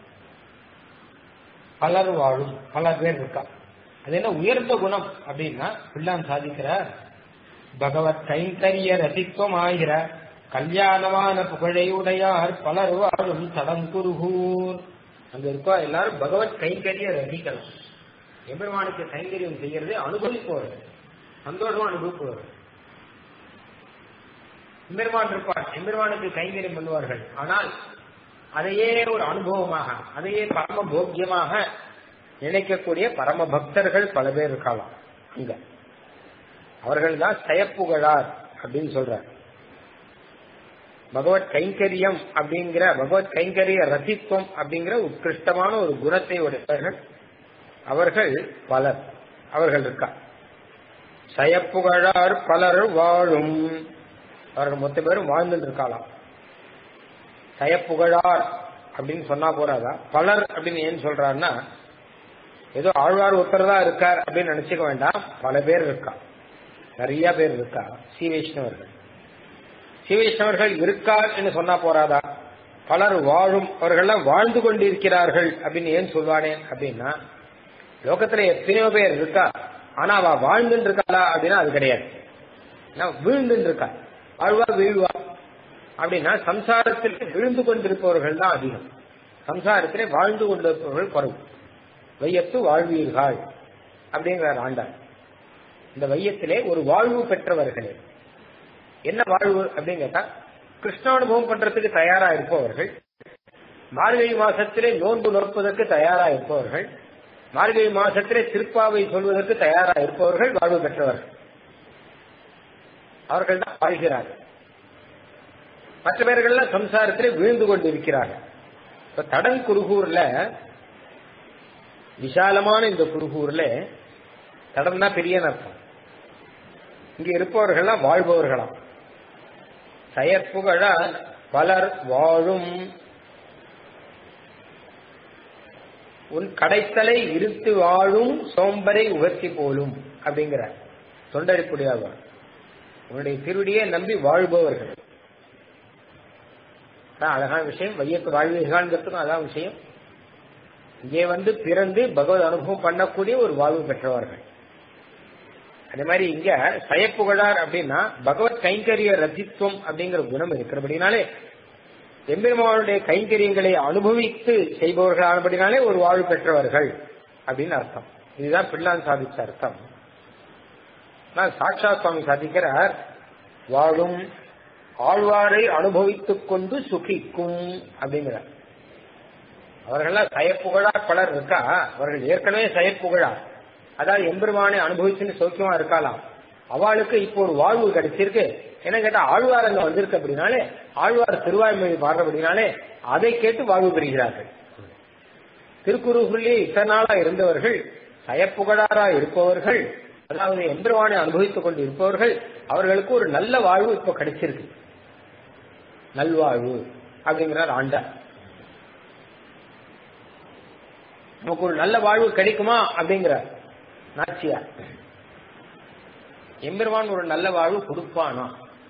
Speaker 2: பலர் வாழும் பல பேர் இருக்கா அது என்ன உயர்ந்த குணம் அப்படின்னா பிள்ளான் சாதிக்கிறார் பகவத் கைங்கரிய ரசித்துவம் ஆகிற கல்யாணமான புகழையுடையார் பலர் வாழும் தடங்குருகூர் அங்க இருக்கோ எல்லாரும் பகவத் கைங்கரிய ரசிக்கலாம் எம்பெருமானுக்கு கைங்கரியம் செய்யறது அனுபவிப்பவர்கள் சந்தோஷமா அனுபவிப்பவர்கள் எம்பெருமான் இருப்பார் எம்பெருமானுக்கு கைங்கரியம் பண்ணுவார்கள் ஆனால் அதையே ஒரு அனுபவமாக அதையே பரம போக்கியமாக நினைக்கக்கூடிய பரம பக்தர்கள் பல பேர் இருக்கலாம் அங்க அவர்கள் தான் செயப்புகழார் அப்படின்னு சொல்றார் பகவத் கைங்கரியம் அப்படிங்கிற பகவத் கைங்கரிய ரசித்துவம் அப்படிங்கிற உத்கிருஷ்டமான ஒரு குணத்தை உடையவர்கள் அவர்கள் பலர் அவர்கள் இருக்கா சயப்புகழார் பலர் வாழும் அவர்கள் மொத்த பேரும் வாழ்ந்துட்டு இருக்கலாம் சயப்புகழார் அப்படின்னு சொன்னா போறாதா பலர் அப்படின்னு ஏன் சொல்றாருன்னா ஏதோ ஆழ்வார் ஒருத்தர் தான் இருக்கார் அப்படின்னு நினைச்சுக்க வேண்டாம் பல பேர் இருக்கா நிறைய பேர் இருக்கா சி வைஷ்ணவர்கள் சி வைஷ்ணவர்கள் இருக்கார் என்று சொன்னா போறாதா பலர் வாழும் அவர்கள்லாம் வாழ்ந்து கொண்டிருக்கிறார்கள் அப்படின்னு ஏன் சொல்வானே அப்படின்னா லோகத்துல எத்தனையோ பேர் இருக்கா ஆனா அவ வாழ்ந்துட்டு இருக்காளா அப்படின்னா அது கிடையாது வீழ்ந்துட்டு இருக்கா வாழ்வா வீழ்வா அப்படின்னா சம்சாரத்தில் விழுந்து கொண்டிருப்பவர்கள் தான் அதிகம் சம்சாரத்திலே வாழ்ந்து கொண்டிருப்பவர்கள் குறைவு வையத்து வாழ்வீர்கள் அப்படிங்கிறார் ஆண்டார் இந்த வையத்திலே ஒரு வாழ்வு பெற்றவர்களே என்ன வாழ்வு அப்படின்னு கேட்டா கிருஷ்ணானுபவம் பண்றதுக்கு தயாரா இருப்பவர்கள் மார்கழி மாசத்திலே நோன்பு நோற்பதற்கு தயாரா இருப்பவர்கள் மார்கழி மாசத்திலே திருப்பாவை சொல்வதற்கு தயாரா இருப்பவர்கள் வாழ்வு பெற்றவர்கள் அவர்கள் தான் வாழ்கிறார்கள் மற்ற பேர்கள்லாம் சம்சாரத்திலே வீழ்ந்து கொண்டிருக்கிறார்கள் இப்ப தடன் குருகூர்ல விசாலமான இந்த குருகூர்ல தடம்னா பெரிய அர்த்தம் இங்க இருப்பவர்கள்லாம் வாழ்பவர்களாம் செயற்புகழ பலர் வாழும் உன் கடைத்தலை இருத்து வாழும் சோம்பரை உகர்த்தி போலும் அப்படிங்கிறார் தொண்டடிப்புடையாவார் உன்னுடைய திருடியே நம்பி வாழ்பவர்கள் அதான் அழகான விஷயம் வையத்து வாழ்வீர்கள்ங்கிறதுக்கும் அதான் விஷயம் இங்கே வந்து பிறந்து பகவத் அனுபவம் பண்ணக்கூடிய ஒரு வாழ்வு பெற்றவர்கள் அதே மாதிரி இங்க சயப்புகழார் அப்படின்னா பகவத் கைங்கரிய ரத்தித்துவம் அப்படிங்கிற குணம் இருக்கிறபடினாலே எம்பெருமானுடைய கைங்கரியங்களை அனுபவித்து செய்பவர்களானபடினாலே ஒரு வாழ்வு பெற்றவர்கள் அப்படின்னு அர்த்தம் இதுதான் பிள்ளான் சாதிச்ச அர்த்தம் சாட்சா சுவாமி சாதிக்கிறார் வாழும் ஆழ்வாரை அனுபவித்துக் கொண்டு சுகிக்கும் அப்படிங்கிறார் அவர்கள்லாம் சயப்புகழார் பலர் இருக்கா அவர்கள் ஏற்கனவே சயப்புகழார் அதாவது எம்பெருமானை அனுபவிச்சுன்னு சௌக்கியமா இருக்கலாம் அவளுக்கு இப்போ ஒரு வாழ்வு கிடைச்சிருக்கு என்ன கேட்டா ஆழ்வார் அங்க வந்திருக்கு அப்படின்னாலே ஆழ்வார் திருவாய்மொழி பாடுறபடினாலே அதை கேட்டு வாழ்வு பெறுகிறார்கள் திருக்குறுகுள்ளே இத்தனை நாளா இருந்தவர்கள் சயப்புகழாரா இருப்பவர்கள் அதாவது எம்பெருமானை அனுபவித்துக் கொண்டு இருப்பவர்கள் அவர்களுக்கு ஒரு நல்ல வாழ்வு இப்ப கிடைச்சிருக்கு நல்வாழ்வு அப்படிங்கிறார் ஆண்டார் நமக்கு ஒரு நல்ல வாழ்வு கிடைக்குமா அப்படிங்கிறார் நாச்சியார் எம்பெருமான் ஒரு நல்ல வாழ்வு கொடுப்பானா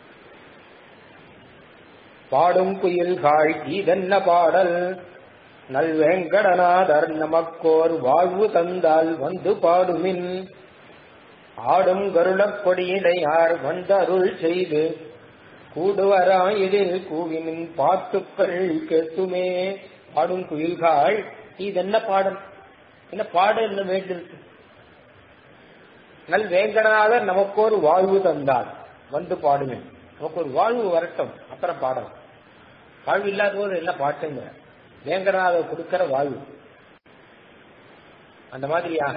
Speaker 2: பாடும் குயில்காள் இதென்ன பாடல் நல்வேங்கடநாதர் நமக்கோர் வாழ்வு தந்தால் வந்து பாடுமின் ஆடும் கருடக் கொடியிடையார் வந்தருள் செய்து கூடுவராயிடில் கூவினின் பாட்டுக்கள் கேட்டுமே பாடும் குயில்காள் இதென்ன பாடல் என்ன பாடல் என்ன வேண்டியிருக்கு நல் வேங்கடநாதர் நமக்கோர் வாழ்வு தந்தார் வந்து பாடுவேன் நமக்கு ஒரு வாழ்வு வரட்டும் அப்புறம் பாடலாம் வாழ்வு இல்லாத போது என்ன பாட்டுங்க வேங்கடநாதர் கொடுக்கிற வாழ்வு அந்த மாதிரியாக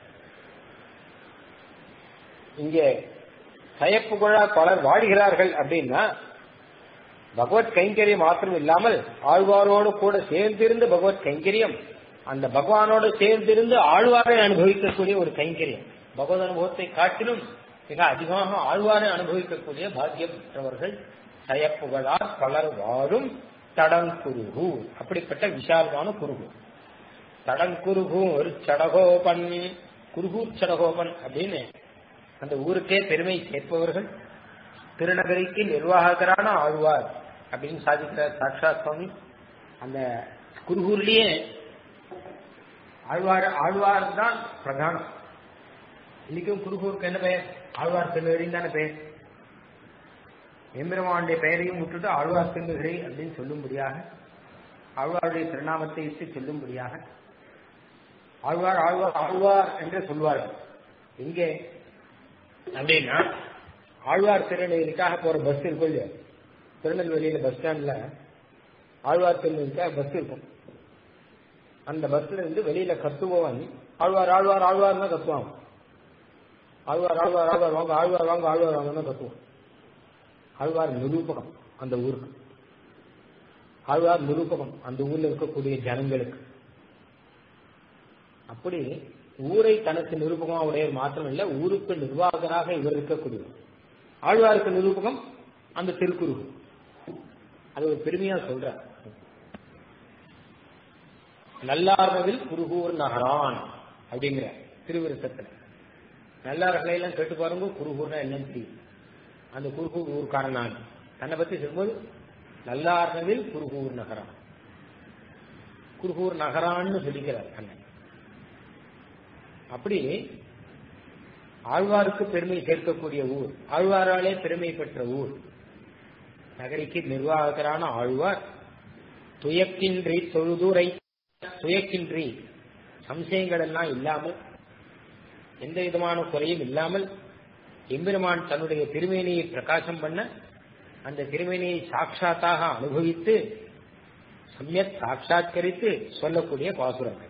Speaker 2: இங்கே சயப்புகழா பலர் வாடுகிறார்கள் அப்படின்னா பகவத் கைங்கரியம் மாத்திரம் இல்லாமல் ஆழ்வாரோடு கூட சேர்ந்திருந்து பகவத் கைங்கரியம் அந்த பகவானோடு சேர்ந்திருந்து ஆழ்வாரை அனுபவிக்கக்கூடிய ஒரு கைங்கரியம் பகவத் அனுபவத்தை காட்டிலும் மிக அதிகமாக ஆழ்வாரை அனுபவிக்கக்கூடிய பாக்கியம் பெற்றவர்கள் சயப்புகழார் பலர் வாழும் தடங்குருகு அப்படிப்பட்ட விசாலமான குருகு தடங்குருகு ஒரு சடகோபன் குருகூர் சடகோபன் அப்படின்னு அந்த ஊருக்கே பெருமை சேர்ப்பவர்கள் திருநகரிக்கு நிர்வாகரான ஆழ்வார் அப்படின்னு சாதிக்கிறார் சாட்சாத் சுவாமி அந்த குருகூர்லயே ஆழ்வார் ஆழ்வார் தான் பிரதானம் இன்னைக்கும் குருகூருக்கு என்ன பெயர் ஆழ்வார் திருநகரின்னு தானே பெயர் எம்பெருமானுடைய பெயரையும் விட்டுட்டு ஆழ்வார் திருநகரி அப்படின்னு சொல்லும்படியாக ஆழ்வாருடைய திருநாமத்தை இட்டு சொல்லும்படியாக ஆழ்வார் ஆழ்வார் ஆழ்வார் என்று சொல்வார்கள் எங்கே அப்படின்னா ஆழ்வார் திருநெல்வேலிக்காக போற பஸ் இருக்கும் இல்லையா திருநெல்வேலியில பஸ் ஸ்டாண்ட்ல ஆழ்வார் திருநெல்வேலிக்காக பஸ் இருக்கும் அந்த பஸ்ல இருந்து வெளியில கத்துபவன் ஆழ்வார் ஆழ்வார் ஆழ்வார் தான் கத்துவான் ஆழ்வார் ஆழ்வார் ஆழ்வார் வாங்க ஆழ்வார் வாங்க ஆழ்வார் வாங்க தான் கத்துவோம் ஆழ்வார் நிரூபகம் அந்த ஊருக்கு ஆழ்வார் நிரூபகம் அந்த ஊர்ல இருக்கக்கூடிய ஜனங்களுக்கு அப்படி ஊரை தனக்கு நிரூபகமா உடையவர் மாத்திரம் இல்ல ஊருக்கு நிர்வாகராக இவர் இருக்கக்கூடியவர் ஆழ்வாருக்கு நிரூபகம் அந்த திருக்குறுகு அது ஒரு பெருமையா சொல்ற நல்லார்வதில் குருகூர் நகரான் அப்படிங்கிற திருவிருத்தத்துல நல்லார்களை எல்லாம் கேட்டு பாருங்க குருகூர்னா என்னன்னு தெரியும் அந்த குருகூர் ஊர்க்காரன் நான் தன்னை பத்தி சொல்லும்போது நல்லார்னவில் குருகூர் நகரான் குருகூர் நகரான்னு சொல்லிக்கிறார் அண்ணன் அப்படி ஆழ்வாருக்கு பெருமை சேர்க்கக்கூடிய ஊர் ஆழ்வாராலே பெருமை பெற்ற ஊர் நகரிக்கு நிர்வாகரான ஆழ்வார் துயக்கின்றி தொழுதுரை துயக்கின்றி சம்சயங்கள் எல்லாம் இல்லாமல் எந்த விதமான குறையும் இல்லாமல் எம்பெருமான் தன்னுடைய திருமேனியை பிரகாசம் பண்ண அந்த திருமேனியை சாட்சாத்தாக அனுபவித்து சமயத் சாட்சாத்கரித்து சொல்லக்கூடிய பாசுரங்கள்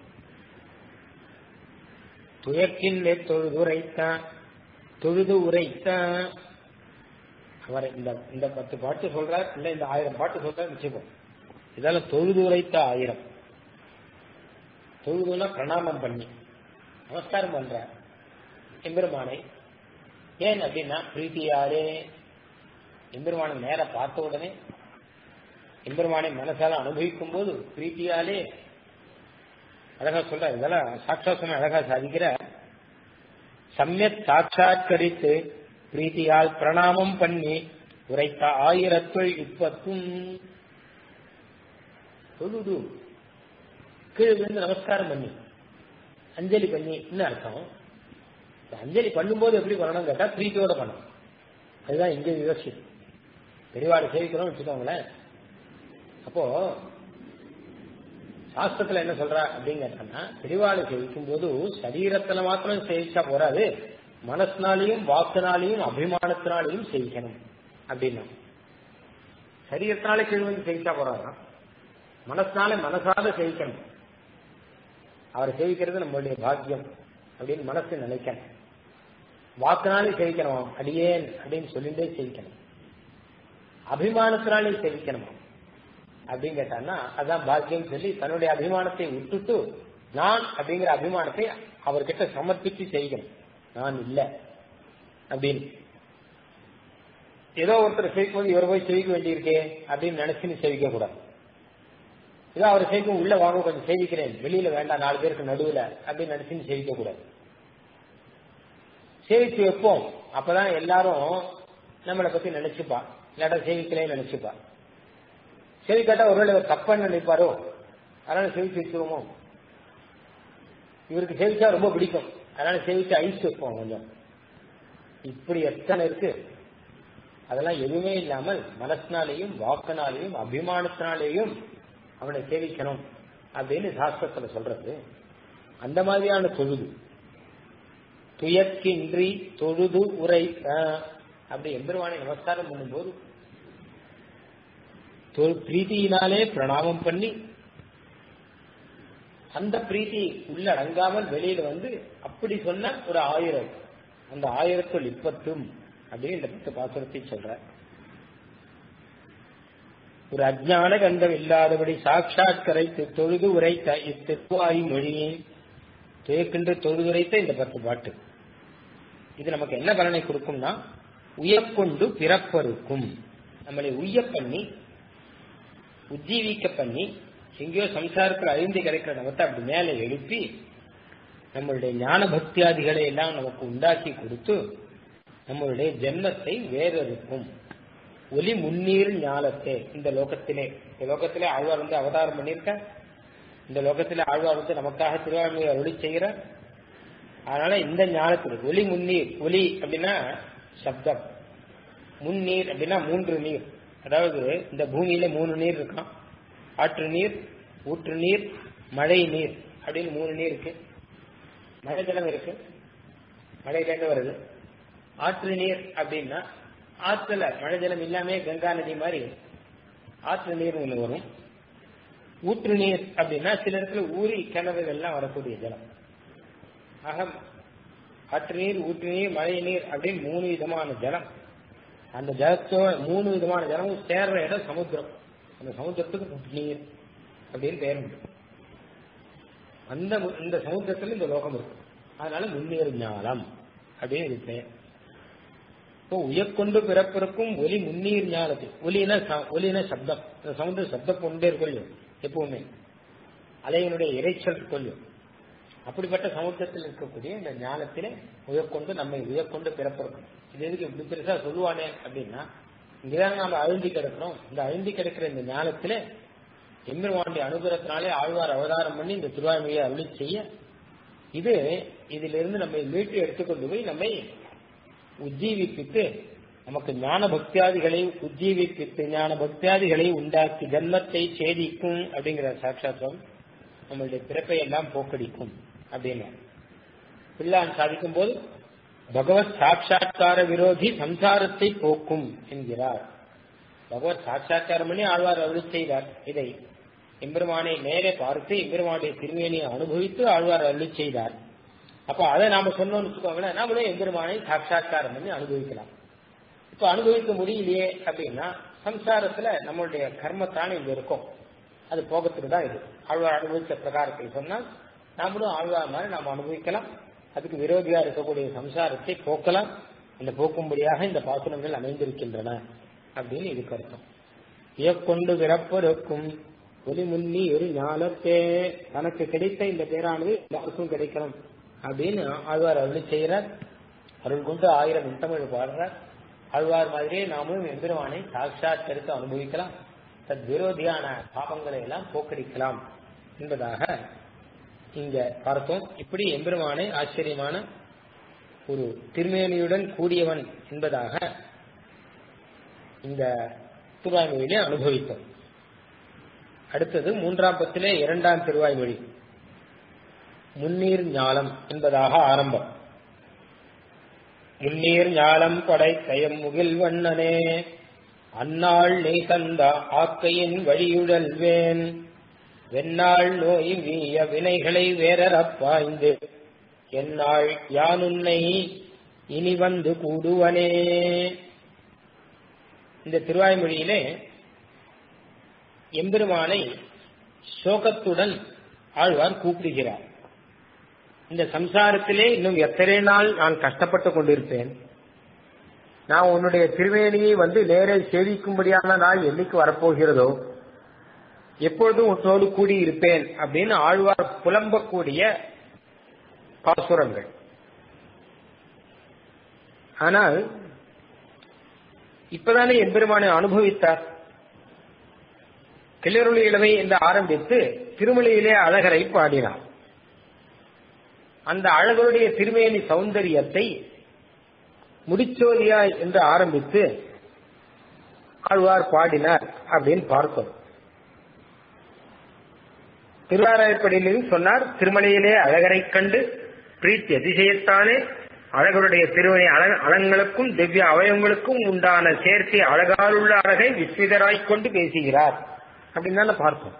Speaker 2: துயக்கின்றே தொழுது உரைத்த தொழுது உரைத்த அவர் இந்த இந்த பத்து பாட்டு சொல்றார் இல்ல இந்த ஆயிரம் பாட்டு சொல்றார் வச்சுப்போம் இதெல்லாம் தொழுது உரைத்த ஆயிரம் தொழுதுனா பிரணாமம் பண்ணி நமஸ்காரம் பண்ற எம்பெருமானை ஏன் அப்படின்னா பிரீத்தியாரே எம்பெருமானை நேர பார்த்த உடனே எம்பெருமானை மனசால அனுபவிக்கும் போது பிரீத்தியாலே அழகா சொல்ற இதெல்லாம் சாட்சாசனம் அழகா சாதிக்கிற சமயத் சாட்சாத்கரித்து பிரீத்தியால் பிரணாமம் பண்ணி உரைத்த ஆயிரத்துள் இப்பத்தும் தொழுது கீழே விழுந்து நமஸ்காரம் பண்ணி அஞ்சலி பண்ணி என்ன அர்த்தம் அஞ்சலி பண்ணும்போது எப்படி பண்ணணும் கேட்டா பிரீத்தியோட பண்ணணும் அதுதான் இங்கே விவசாயம் பெரியவாடு சேவிக்கிறோம்னு வச்சுக்கோங்களேன் அப்போ சாஸ்திரத்துல என்ன சொல்றா அப்படின்னு கேட்டா பெரிவாளை சேவிக்கும் போது சரீரத்துல மாத்திரம் சேவிச்சா போறாது மனசினாலையும் வாக்குனாலையும் அபிமானத்தினாலையும் சேவிக்கணும் அப்படின்னா சரீரத்தினாலே கீழ் வந்து சேவிச்சா போறாதான் மனசினால மனசால சேவிக்கணும் அவரை சேவிக்கிறது நம்மளுடைய பாக்கியம் அப்படின்னு மனசு நினைக்கணும் வாக்குனாலே சேவிக்கணும் அடியேன் அப்படின்னு சொல்லிட்டே சேவிக்கணும் அபிமானத்தினாலே சேவிக்கணுமா அப்படின்னு கேட்டான்னா அதான் பாக்கியம் சொல்லி தன்னுடைய அபிமானத்தை விட்டுட்டு நான் அப்படிங்கிற அபிமானத்தை அவர்கிட்ட சமர்ப்பித்து செய்யணும் நான் இல்லை அப்படின்னு ஏதோ ஒருத்தர் செய்யும்போது இவர் போய் செய்விக்க வேண்டியிருக்கே அப்படின்னு நினைச்சுன்னு செய்விக்க கூடாது ஏதோ அவர் செய்யும் உள்ள வாங்க கொஞ்சம் செய்விக்கிறேன் வெளியில வேண்டாம் நாலு பேருக்கு நடுவுல அப்படின்னு நினைச்சுன்னு செய்விக்க கூடாது சேவிச்சு வைப்போம் அப்பதான் எல்லாரும் நம்மளை பத்தி நினைச்சுப்பா இல்லாட்டா சேவிக்கலே நினைச்சுப்பா சேவிக்காட்டா ஒருவேளை இவர் தப்பான்னு நினைப்பாரோ அதனால சேவிச்சு வச்சுருவோமோ இவருக்கு சேவிச்சா ரொம்ப பிடிக்கும் அதனால சேவிச்சு ஐஸ் வைப்போம் கொஞ்சம் இப்படி எத்தனை இருக்கு அதெல்லாம் எதுவுமே இல்லாமல் மனசினாலேயும் வாக்கினாலேயும் அபிமானத்தினாலேயும் அவனை சேவிக்கணும் அப்படின்னு சாஸ்திரத்துல சொல்றது அந்த மாதிரியான தொழுது துயக்கின்றி தொழுது உரை அப்படி எம்பெருவானை நமஸ்காரம் பண்ணும்போது பிரீத்தியினாலே பிரணாமம் பண்ணி அந்த பிரீத்தி உள்ள அடங்காமல் வெளியில வந்து அப்படி சொன்ன ஒரு ஆயிரம் அந்த ஆயிரத்துள் இப்பத்தும் அப்படின்னு இந்த பத்து பாசுரத்தை சொல்ற ஒரு அஜான கண்டம் இல்லாதபடி சாட்சாத் கரைத்து தொழுது உரைத்த இத்திருவாய் மொழியை துயக்கின்ற தொழுதுரைத்த இந்த பத்து பாட்டு இது நமக்கு என்ன பலனை கொடுக்கும்னா உயக்கொண்டு பிறப்பருக்கும் நம்மளை உய்ய பண்ணி உஜ்ஜீவிக்க பண்ணி எங்கேயோ சம்சாரத்தில் அழிந்து கிடைக்கிற நமத்தை அப்படி மேலே எழுப்பி நம்மளுடைய ஞான பக்தியாதிகளை எல்லாம் நமக்கு உண்டாக்கி கொடுத்து நம்மளுடைய ஜென்மத்தை வேறறுக்கும் ஒலி முன்னீர் ஞானத்தே இந்த லோகத்திலே இந்த லோகத்திலே ஆழ்வார் வந்து அவதாரம் பண்ணியிருக்க இந்த லோகத்திலே ஆழ்வார் வந்து நமக்காக திருவாரூரை அருளி செய்கிற அதனால இந்த ஞானத்தில் ஒலி முன்னீர் ஒலி அப்படின்னா சப்தம் முன்னீர் அப்படின்னா மூன்று நீர் அதாவது இந்த பூமியில மூணு நீர் இருக்கான் ஆற்று நீர் ஊற்று நீர் மழை நீர் அப்படின்னு மூணு நீர் இருக்கு மழை ஜலம் இருக்கு மழையிலேருந்து வருது ஆற்று நீர் அப்படின்னா ஆற்றுல மழை ஜலம் இல்லாம கங்கா நதி மாதிரி ஆற்று நீர் ஒன்று வரும் ஊற்று நீர் அப்படின்னா சில இடத்துல ஊறி கிணறுகள்லாம் வரக்கூடிய ஜலம் ஆக ஆற்று நீர் ஊற்று நீர் மழை நீர் அப்படின்னு மூணு விதமான ஜலம் அந்த ஜலத்தோ மூணு விதமான ஜலமும் சேர்ற இடம் சமுத்திரம் அந்த சமுத்திரத்துக்கு நீர் அப்படின்னு பேர் உண்டு அந்த இந்த சமுத்திரத்துல இந்த லோகம் இருக்கு அதனால முன்னேறு ஞானம் அப்படின்னு இது பெயர் இப்போ உயர்கொண்டு பிறப்பிற்கும் ஒலி முன்னீர் ஞானத்தில் ஒலினா ஒலினா சப்தம் இந்த சமுத்திர சப்தம் கொண்டே கொள்ளும் எப்பவுமே அலையினுடைய இறைச்சல் கொள்ளும் அப்படிப்பட்ட சமுத்திரத்தில் இருக்கக்கூடிய இந்த ஞானத்திலே உயர்கொண்டு நம்மை உயர்கொண்டு பிறப்பிருக்கும் இது எதுக்கு இப்படி பெருசா சொல்லுவானே அப்படின்னா இங்கதான் நாம அழுந்தி கிடக்கிறோம் இந்த அழுந்தி கிடக்கிற இந்த ஞானத்திலே எம்பெருமானுடைய அனுகிரகத்தினாலே ஆழ்வார் அவதாரம் பண்ணி இந்த திருவாய்மையை அருளி செய்ய இது இதிலிருந்து நம்மை மீட்டு எடுத்துக்கொண்டு போய் நம்மை உஜ்ஜீவிப்பித்து நமக்கு ஞான பக்தியாதிகளை உஜ்ஜீவிப்பித்து ஞான பக்தியாதிகளை உண்டாக்கி ஜன்மத்தை சேதிக்கும் அப்படிங்கிற சாட்சாத்தம் நம்மளுடைய பிறப்பை எல்லாம் போக்கடிக்கும் அப்படின்னு பிள்ளான் சாதிக்கும் போது பகவத் சாட்சா்கார விரோதி சம்சாரத்தை போக்கும் என்கிறார் பகவத் சாட்சா்காரம் பண்ணி ஆழ்வார் அருளி செய்தார் இதை எம்பெருமானை நேரே பார்த்து எம்பெருமானுடைய திருமேனியை அனுபவித்து ஆழ்வார் அருளி செய்தார் அப்ப அதை நாம சொன்னோம்னு வச்சுக்கோங்களேன் நம்மளே எம்பெருமானை சாட்சா்காரம் பண்ணி அனுபவிக்கலாம் இப்ப அனுபவிக்க முடியலையே அப்படின்னா சம்சாரத்துல நம்மளுடைய கர்மத்தானே இங்க இருக்கும் அது போகத்துக்கு தான் இது ஆழ்வார் அனுபவித்த பிரகாரத்தை சொன்னால் நாமளும் ஆழ்வார் மாதிரி நாம் அனுபவிக்கலாம் அதுக்கு விரோதியா இருக்கக்கூடிய சம்சாரத்தை போக்கலாம் இந்த போக்கும்படியாக இந்த பாசுரங்கள் அமைந்திருக்கின்றன அப்படின்னு இதுக்கு அர்த்தம் இயக்கொண்டு விரப்பருக்கும் ஒலி முன்னி ஒரு ஞானத்தே தனக்கு கிடைத்த இந்த பேரானது எல்லாருக்கும் கிடைக்கணும் அப்படின்னு ஆழ்வார் அருள் செய்கிறார் அருள் கொண்டு ஆயிரம் இன்தமிழ் பாடுறார் ஆழ்வார் மாதிரியே நாமும் எம்பெருமானை சாட்சாத்தரித்து அனுபவிக்கலாம் தத் விரோதியான பாபங்களை எல்லாம் போக்கடிக்கலாம் என்பதாக இங்க பார்த்தோம் இப்படி எம்பெருமானை ஆச்சரியமான ஒரு திருமேனியுடன் கூடியவன் என்பதாக இந்த திருவாய்மொழியிலே அனுபவித்தோம் அடுத்தது மூன்றாம் பத்திலே இரண்டாம் திருவாய்மொழி முன்னீர் ஞாலம் என்பதாக ஆரம்பம் முன்னீர் ஞாலம் கொடை கயம் முகில் வண்ணனே அந்நாள் நீ தந்த ஆக்கையின் வழியுழல்வேன் வெண்ணாள் நோய் வீய வினைகளை வேறறப்பாய்ந்து என்னாள் யானுன்னை இனி வந்து கூடுவனே இந்த திருவாய்மொழியிலே எம்பெருமானை சோகத்துடன் ஆழ்வார் கூப்பிடுகிறார் இந்த சம்சாரத்திலே இன்னும் எத்தனை நாள் நான் கஷ்டப்பட்டு கொண்டிருப்பேன் நான் உன்னுடைய திருவேணியை வந்து நேரே சேவிக்கும்படியான நாள் என்னைக்கு வரப்போகிறதோ எப்பொழுதும் உன்னோடு கூடி இருப்பேன் அப்படின்னு ஆழ்வார் புலம்பக்கூடிய பாசுரங்கள் ஆனால் இப்பதானே எம்பெருமானை அனுபவித்தார் கிளறுளி இளவை என்று ஆரம்பித்து திருமலையிலே அழகரை பாடினார் அந்த அழகருடைய திருமேனி சௌந்தரியத்தை முடிச்சோதியா என்று ஆரம்பித்து ஆழ்வார் பாடினார் அப்படின்னு பார்த்தோம் திருவாராயப்படியிலும் சொன்னார் திருமலையிலே அழகரை கண்டு பிரீத்தி அதிசயத்தானே அழகருடைய திருவனை அலங்களுக்கும் திவ்ய அவயவங்களுக்கும் உண்டான சேர்த்தி அழகாலுள்ள அழகை விஸ்மிதராய்க் கொண்டு பேசுகிறார் அப்படின்னு தானே பார்த்தோம்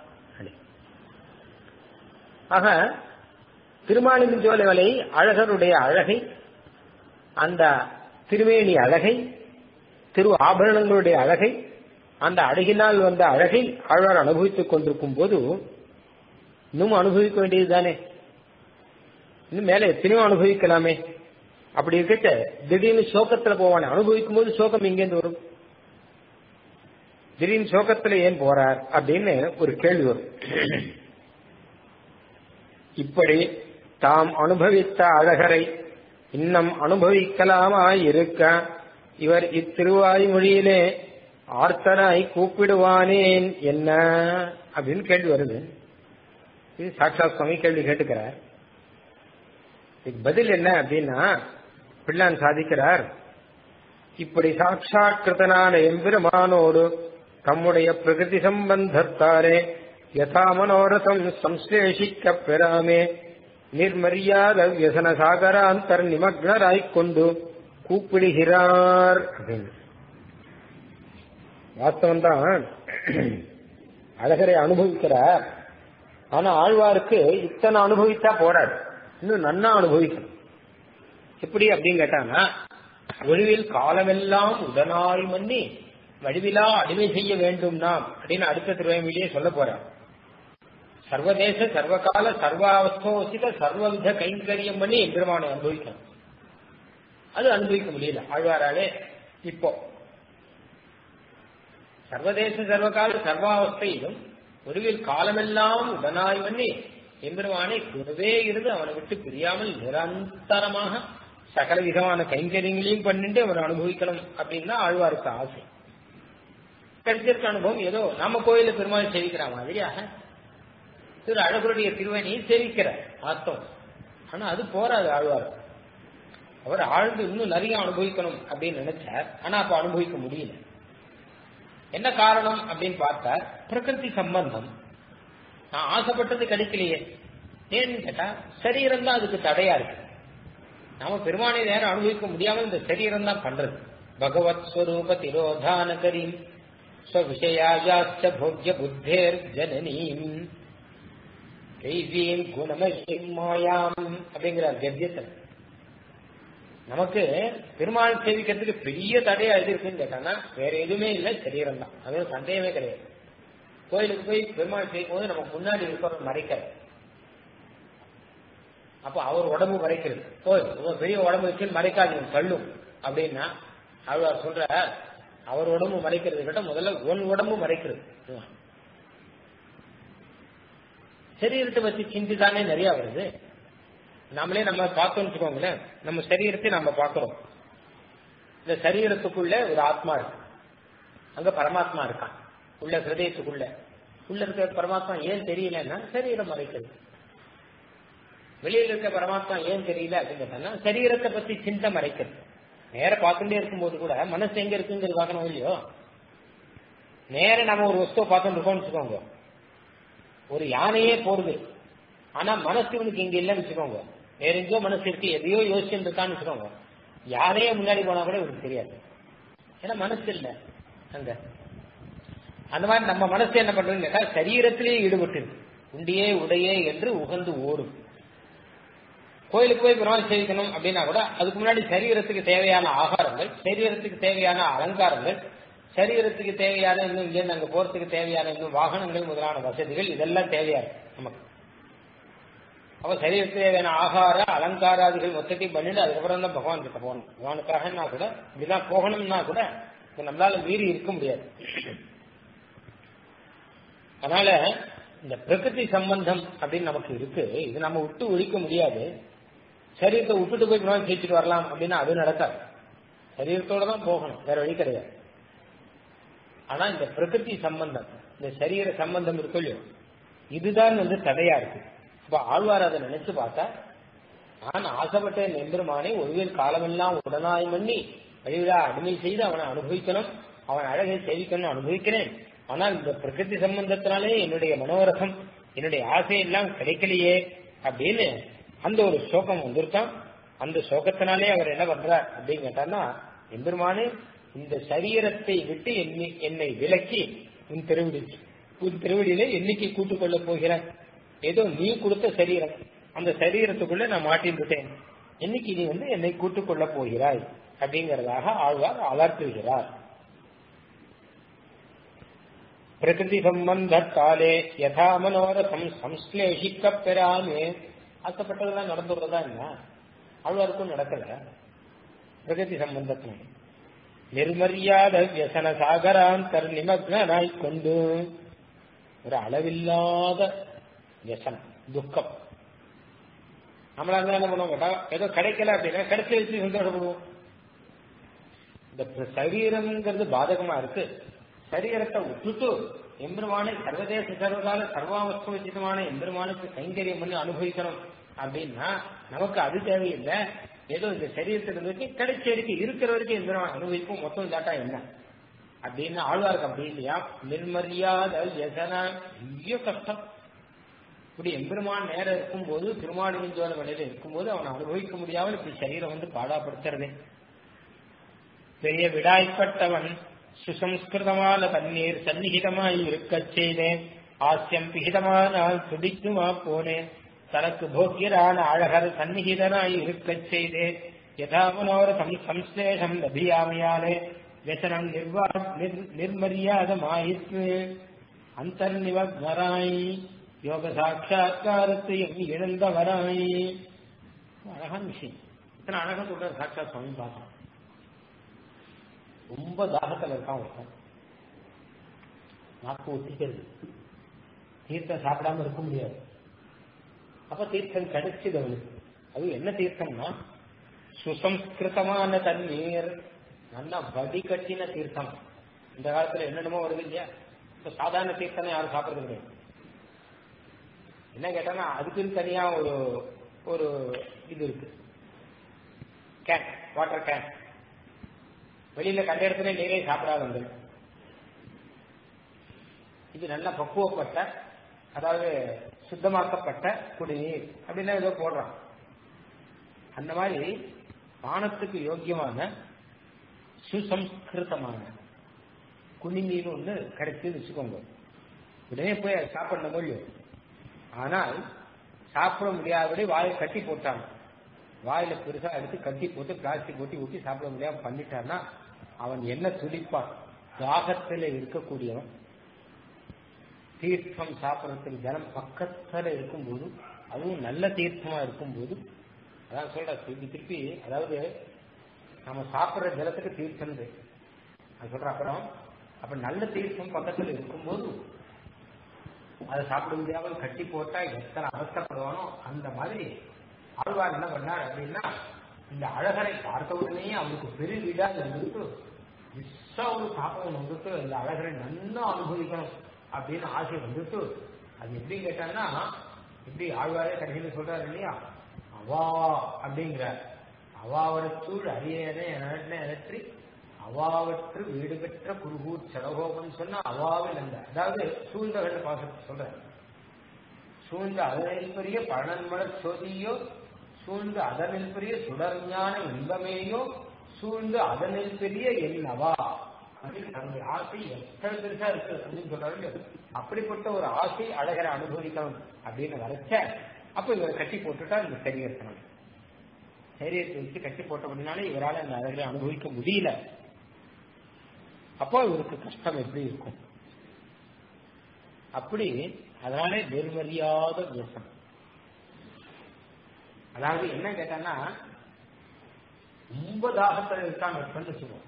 Speaker 2: ஆக திருமாலிமிஞ்சோலைகளை அழகருடைய அழகை அந்த திருவேணி அழகை திரு ஆபரணங்களுடைய அழகை அந்த அழகினால் வந்த அழகை ஆழ்வார் அனுபவித்துக் கொண்டிருக்கும் போது இன்னும் அனுபவிக்க வேண்டியது தானே இன்னும் மேல எத்தனையோ அனுபவிக்கலாமே அப்படி இருக்கச்ச திடீர்னு சோகத்துல போவானே அனுபவிக்கும் போது சோகம் எங்கேருந்து வரும் திடீர்னு சோகத்துல ஏன் போறார் அப்படின்னு ஒரு கேள்வி வரும் இப்படி தாம் அனுபவித்த அழகரை இன்னும் அனுபவிக்கலாமா இருக்க இவர் இத்திருவாய்மொழியிலே ஆர்த்தனாய் கூப்பிடுவானேன் என்ன அப்படின்னு கேள்வி வருது இது சாட்சாத் சுவாமி கேள்வி கேட்டுக்கிறார் இதுக்கு பதில் என்ன அப்படின்னா பிள்ளான் சாதிக்கிறார் இப்படி சாட்சாத்கிருதனான எம்பெருமானோடு தம்முடைய பிரகிருதி சம்பந்தத்தாரே யதா மனோரதம் சம்ஸ்லேஷிக்க பெறாமே நிர்மரியாத வியசன சாகராந்தர் நிமக்னராய்க் கொண்டு கூப்பிடுகிறார் அப்படின்னு வாஸ்தவம் தான் அழகரை அனுபவிக்கிறார் ஆனா ஆழ்வாருக்கு இத்தனை அனுபவித்தா போராது இன்னும் நன்னா அனுபவிக்கணும் எப்படி அப்படின்னு கேட்டானா ஒளிவில் காலமெல்லாம் உடனாய் மன்னி வடிவிலா அடிமை செய்ய வேண்டும் நாம் அப்படின்னு அடுத்த திருவைமிலேயே சொல்ல போறார் சர்வதேச சர்வகால சர்வாவஸ்தோசித சர்வவித கைங்கரியம் பண்ணி எம்பெருமானை அனுபவிக்கணும் அது அனுபவிக்க முடியல ஆழ்வாராலே இப்போ சர்வதேச சர்வகால சர்வாவஸ்தையிலும் ஒருவில் காலமெல்லாம் உடனாய் பண்ணி எம்பெருமானை கூடவே இருந்து அவனை விட்டு பிரியாமல் நிரந்தரமாக சகல விதமான கைங்கரியங்களையும் பண்ணிட்டு அவனை அனுபவிக்கணும் அப்படின்னு தான் ஆழ்வாருக்கு ஆசை கிடைச்சிருக்க அனுபவம் ஏதோ நம்ம கோயில பெருமாள் சேவிக்கிற மாதிரியாக திரு அழகருடைய திருவணியை சேவிக்கிறார் அர்த்தம் ஆனா அது போராது ஆழ்வார் அவர் ஆழ்ந்து இன்னும் நிறைய அனுபவிக்கணும் அப்படின்னு நினைச்சார் ஆனா அப்ப அனுபவிக்க முடியல என்ன காரணம் அப்படின்னு பார்த்தார் பிரகிருதி சம்பந்தம் நான் ஆசைப்பட்டது கிடைக்கலையே ஏன்னு கேட்டா சரீரம் தான் அதுக்கு தடையா இருக்கு நாம பெருமானை நேரம் அனுபவிக்க முடியாமல் இந்த சரீரம் தான் பண்றது பகவத் ஸ்வரூப திரோதான கரீம் ஸ்வவிஷயாயாச்ச போக்ய புத்தேர் ஜனனீம் தெய்வீம் குணமஹீம் மாயாம் அப்படிங்கிறார் கத்தியத்தில் நமக்கு பெருமாள் சேவிக்கிறதுக்கு பெரிய தடையா எது இருக்குன்னு கேட்டானா வேற எதுவுமே இல்லை சரீரம் தான் அது சந்தேகமே கிடையாது கோயிலுக்கு போய் பெருமாள் சேவிக்கும் போது நமக்கு முன்னாடி இருக்கிறவர் மறைக்கிறார் அப்ப அவர் உடம்பு மறைக்கிறது கோயில் பெரிய உடம்பு வச்சு மறைக்காதீங்க தள்ளும் அப்படின்னா அவர் சொல்ற அவர் உடம்பு மறைக்கிறது கிட்ட முதல்ல உன் உடம்பு மறைக்கிறது சரீரத்தை பத்தி சிந்தி தானே நிறைய வருது நம்மளே நம்ம பார்த்தோம்னு வச்சுக்கோங்களேன் நம்ம சரீரத்தை நம்ம பார்க்கிறோம் இந்த சரீரத்துக்குள்ள ஒரு ஆத்மா இருக்கு அங்க பரமாத்மா இருக்கான் உள்ள ஹிருதயத்துக்குள்ள உள்ள இருக்க பரமாத்மா ஏன் தெரியலன்னா சரீரம் மறைக்கிறது வெளியில இருக்க பரமாத்மா ஏன் தெரியல அப்படின்னு கேட்டா சரீரத்தை பத்தி சிந்தை மறைக்கிறது நேர பார்த்துட்டே இருக்கும்போது கூட மனசு எங்க இருக்குங்கிறது பார்க்கணும் இல்லையோ நேர நம்ம ஒரு வஸ்துவை பார்த்துட்டு இருக்கோம்னு வச்சுக்கோங்க ஒரு யானையே போறது ஆனா மனசு இவனுக்கு இங்க இல்லைன்னு வச்சுக்கோங்க வேற எங்கேயோ மனசு இருக்கு எதையோ யோசிச்சுட்டு இருக்கான்னு வச்சுக்கோங்க யாரையே முன்னாடி போனா கூட இவருக்கு தெரியாது ஏன்னா மனசு இல்ல அங்க அந்த மாதிரி நம்ம மனசு என்ன பண்றதுன்னு கேட்டா சரீரத்திலேயே ஈடுபட்டு உண்டியே உடையே என்று உகந்து ஓடும் கோயிலுக்கு போய் பெருமாள் சேவிக்கணும் அப்படின்னா கூட அதுக்கு முன்னாடி சரீரத்துக்கு தேவையான ஆகாரங்கள் சரீரத்துக்கு தேவையான அலங்காரங்கள் சரீரத்துக்கு தேவையான இன்னும் இங்கேருந்து அங்க போறதுக்கு தேவையான இன்னும் வாகனங்கள் முதலான வசதிகள் இதெல்லாம் தேவையா இருக்கு நமக்கு அவ சரீரத்தில் தேவையான ஆகார அலங்காராதிகள் மொத்தத்தையும் பண்ணிட்டு அதுக்கப்புறம் தான் பகவான் கிட்ட போகணும் பகவானுக்காகனா கூட இப்படிதான் போகணும்னா கூட இது நம்மளால மீறி இருக்க முடியாது அதனால இந்த பிரகிருதி சம்பந்தம் அப்படின்னு நமக்கு இருக்கு இது நம்ம விட்டு ஒழிக்க முடியாது சரீரத்தை விட்டுட்டு போய் குணம் ஜெயிச்சுட்டு வரலாம் அப்படின்னா அது நடக்காது சரீரத்தோட தான் போகணும் வேற வழி கிடையாது ஆனா இந்த பிரகிருதி சம்பந்தம் இந்த சரீர சம்பந்தம் இருக்கு இல்லையோ இதுதான் வந்து தடையா இருக்கு அப்ப ஆழ்வார் அதை நினைச்சு பார்த்தா நான் ஆசைப்பட்டேன் எம்பெருமானை ஒருவேல் காலமெல்லாம் உடனாய் பண்ணி வழிவிழா அடிமை செய்து அவனை அனுபவிக்கணும் அவன் அழகை சேவிக்கணும் அனுபவிக்கிறேன் ஆனால் இந்த பிரகிருதி சம்பந்தத்தினாலே என்னுடைய மனோரகம் என்னுடைய ஆசையெல்லாம் கிடைக்கலையே அப்படின்னு அந்த ஒரு சோகம் வந்திருக்கான் அந்த சோகத்தினாலே அவர் என்ன பண்றார் அப்படின்னு கேட்டார்னா எம்பெருமானே இந்த சரீரத்தை விட்டு என்னை என்னை விலக்கி உன் திருவிடி உன் திருவடியிலே என்னைக்கு கூட்டுக் கொள்ள போகிறாய் ஏதோ நீ கொடுத்த சரீரம் அந்த சரீரத்துக்குள்ள நான் மாட்டின்றுட்டேன் என்னைக்கு நீ வந்து என்னை கூட்டுக் கொள்ள போகிறாய் அப்படிங்கறதாக ஆழ்வார் அலர்த்துகிறார் பிரகிருதி சம்பந்தாலே யதா மனோரதம் சம்ஸ்லேஷிக்க பெறாமே ஆசைப்பட்டதெல்லாம் நடந்துடுறதா என்ன ஆழ்வாருக்கும் நடக்கல பிரகிருதி சம்பந்தத்தினால நிர்மரியாத வியசன சாகராந்தர் நிமக்னாய் கொண்டு ஒரு அளவில்லாத வியசனம் துக்கம் நம்மளா இருந்தா என்ன பண்ணுவோம் கேட்டா ஏதோ கிடைக்கல அப்படின்னா கிடைச்சி வச்சு சந்தோஷப்படுவோம் இந்த சரீரம்ங்கிறது பாதகமா இருக்கு சரீரத்தை விட்டுட்டு எம்பெருமானை சர்வதேச சர்வகால சர்வாவஸ்தோச்சிதமான எம்பெருமானுக்கு கைங்கரியம் பண்ணி அனுபவிக்கணும் அப்படின்னா நமக்கு அது தேவையில்லை ஏதோ இந்த சரீரத்தில் இருந்துட்டு கிடைச்ச வரைக்கும் இருக்கிற வரைக்கும் எம்பெருமான் அனுபவிப்போம் மொத்தம் இதாட்டா என்ன அப்படின்னு ஆழ்வாருக்கு அப்படி இல்லையா நிர்மரியாத யசன ஐயோ கஷ்டம் இப்படி எம்பெருமான் நேரம் இருக்கும்போது திருமாலிங்கோட வழியில இருக்கும்போது அவனை அனுபவிக்க முடியாமல் இப்படி சரீரம் வந்து பாடாப்படுத்துறது பெரிய விடாய்ப்பட்டவன் சுசம்ஸ்கிருதமான தண்ணீர் சந்நிகிதமாய் இருக்கச் செய்தேன் ஆசியம் பிகிதமானால் துடிக்குமா போனேன் தனக்கு போக்கியரான அழகர் சந்நிகிதனாய் இருக்கச் செய்தேன் யதா மனோரதம் சம்ஸ்லேஷம் லபியாமையாலே व्यसனம் நிர்வா நிர்மரியாதமாயிற்று அந்தர்நிவராய் யோக சாட்சா்காரத்தையும் இழந்தவராய் அழகான விஷயம் இத்தனை அழகா சொல்ற சாட்சாத் சுவாமி பார்த்தோம் ரொம்ப தாகத்தில் இருக்கான் ஒருத்தன் நாக்கு ஒத்திக்கிறது தீர்த்தம் சாப்பிடாம இருக்க முடியாது அப்ப தீர்த்தம் கிடைச்சது அவனுக்கு அது என்ன தீர்த்தம்னா சுசம்ஸ்கிருதமான தண்ணீர் நல்லா வடிகட்டின தீர்த்தம் இந்த காலத்துல என்னென்னமோ வருது இல்லையா இப்ப சாதாரண தீர்த்தம் யாரும் சாப்பிடுறது கிடையாது என்ன கேட்டானா அதுக்குன்னு தனியா ஒரு ஒரு இது இருக்கு கேன் வாட்டர் கேன் வெளியில கண்ட இடத்துல நீரே சாப்பிடாத வந்து இது நல்லா பக்குவப்பட்ட அதாவது சுத்தமாக்கப்பட்ட குடிநீர் அப்படின்னா ஏதோ போடுறான் அந்த மாதிரி பானத்துக்கு யோக்கியமான சுசம்ஸ்கிருதமான குடிநீர் ஒன்று கிடைச்சு வச்சுக்கோங்க உடனே போய் அதை சாப்பிடணும் மொழியும் ஆனால் சாப்பிட முடியாதபடி வாயை கட்டி போட்டாங்க வாயில பெருசா எடுத்து கட்டி போட்டு பிளாஸ்டிக் போட்டு ஊட்டி சாப்பிட முடியாம பண்ணிட்டான்னா அவன் என்ன துடிப்பான் தாகத்தில் இருக்கக்கூடியவன் தீர்த்தம் சாப்பிடறதுக்கு ஜனம் பக்கத்துல இருக்கும்போது அதுவும் நல்ல தீர்த்தமா இருக்கும்போது அதான் சொல்ற திருப்பி திருப்பி அதாவது நம்ம சாப்பிடுற ஜலத்துக்கு தீர்த்தம் அது சொல்ற அப்புறம் அப்ப நல்ல தீர்த்தம் பக்கத்துல இருக்கும்போது அதை சாப்பிட முடியாமல் கட்டி போட்டா எத்தனை அவஸ்தப்படுவானோ அந்த மாதிரி ஆழ்வார் என்ன பண்ணார் அப்படின்னா இந்த அழகரை பார்த்த உடனே அவருக்கு பெரிய வீடா இருந்துட்டு மிஸ்ஸா ஒரு சாப்பிடணும் வந்துட்டு இந்த அழகரை நல்லா அனுபவிக்கணும் அப்படின்னு ஆசை வந்துட்டு அது எப்படி கேட்டாங்கன்னா எப்படி ஆழ்வாரே கடைசியில் சொல்றாரு இல்லையா அவா அப்படிங்கிறார் அவாவரத்தூள் அரியணை எனற்றி அவாவற்று வீடு பெற்ற குருகூர் செலகோபம் சொன்னா அவாவில் அல்ல அதாவது சூழ்ந்த கண்ட பாசத்தை சொல்ற சூழ்ந்த அதனில் பெரிய பழனன்மலர் சோதியோ சூழ்ந்து அதனில் பெரிய சுடர்ஞான இன்பமேயோ சூழ்ந்து அதனில் பெரிய என்னவா அப்படின்னு தன்னுடைய ஆசை எத்தனை பெருசா இருக்கு அப்படின்னு சொல்றாரு அப்படிப்பட்ட ஒரு ஆசை அழகரை அனுபவிக்கணும் அப்படின்னு வரைச்ச அப்ப இவரை கட்டி போட்டுட்டா இந்த சரீரத்தினால சரீரத்தை வச்சு கட்டி போட்ட அப்படின்னாலே இவரால் அந்த அழகரை அனுபவிக்க முடியல அப்போ இவருக்கு கஷ்டம் எப்படி இருக்கும் அப்படி அதனாலே நிர்மரியாத வியசம் அதாவது என்ன கேட்டான்னா ரொம்ப தாகத்தில் இருக்கான் இருக்கான்னு வச்சுக்கோம்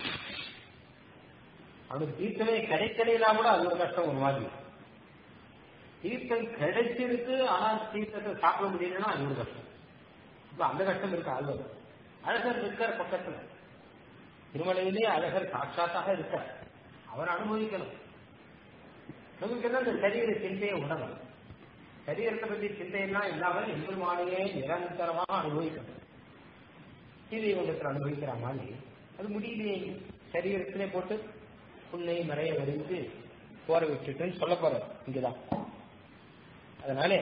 Speaker 2: அவனுக்கு தீர்த்தமே கிடைக்கலைனா கூட அது ஒரு கஷ்டம் ஒரு மாதிரி தீர்த்தம் கிடைச்சிருக்கு ஆனா தீர்த்தத்தை சாப்பிட முடியலன்னா அது ஒரு கஷ்டம் இப்ப அந்த கஷ்டம் இருக்கு ஆழ்வார் அழகர் இருக்கார் பக்கத்துல திருமலையிலேயே அழகர் சாட்சாத்தாக இருக்கார் அவர் அனுபவிக்கணும் நமக்கு அந்த சரீர சிந்தையை உணரணும் சரீரத்தை பற்றி சிந்தையெல்லாம் இல்லாமல் எம்பெருமானையே நிரந்தரமாக அனுபவிக்கணும் சீதை உலகத்தில் அனுபவிக்கிற மாதிரி அது முடியலையே சரீரத்திலே போட்டு புண்ணை மறைய வரிந்து போற விட்டுட்டுன்னு சொல்ல போற இங்கதான் அதனால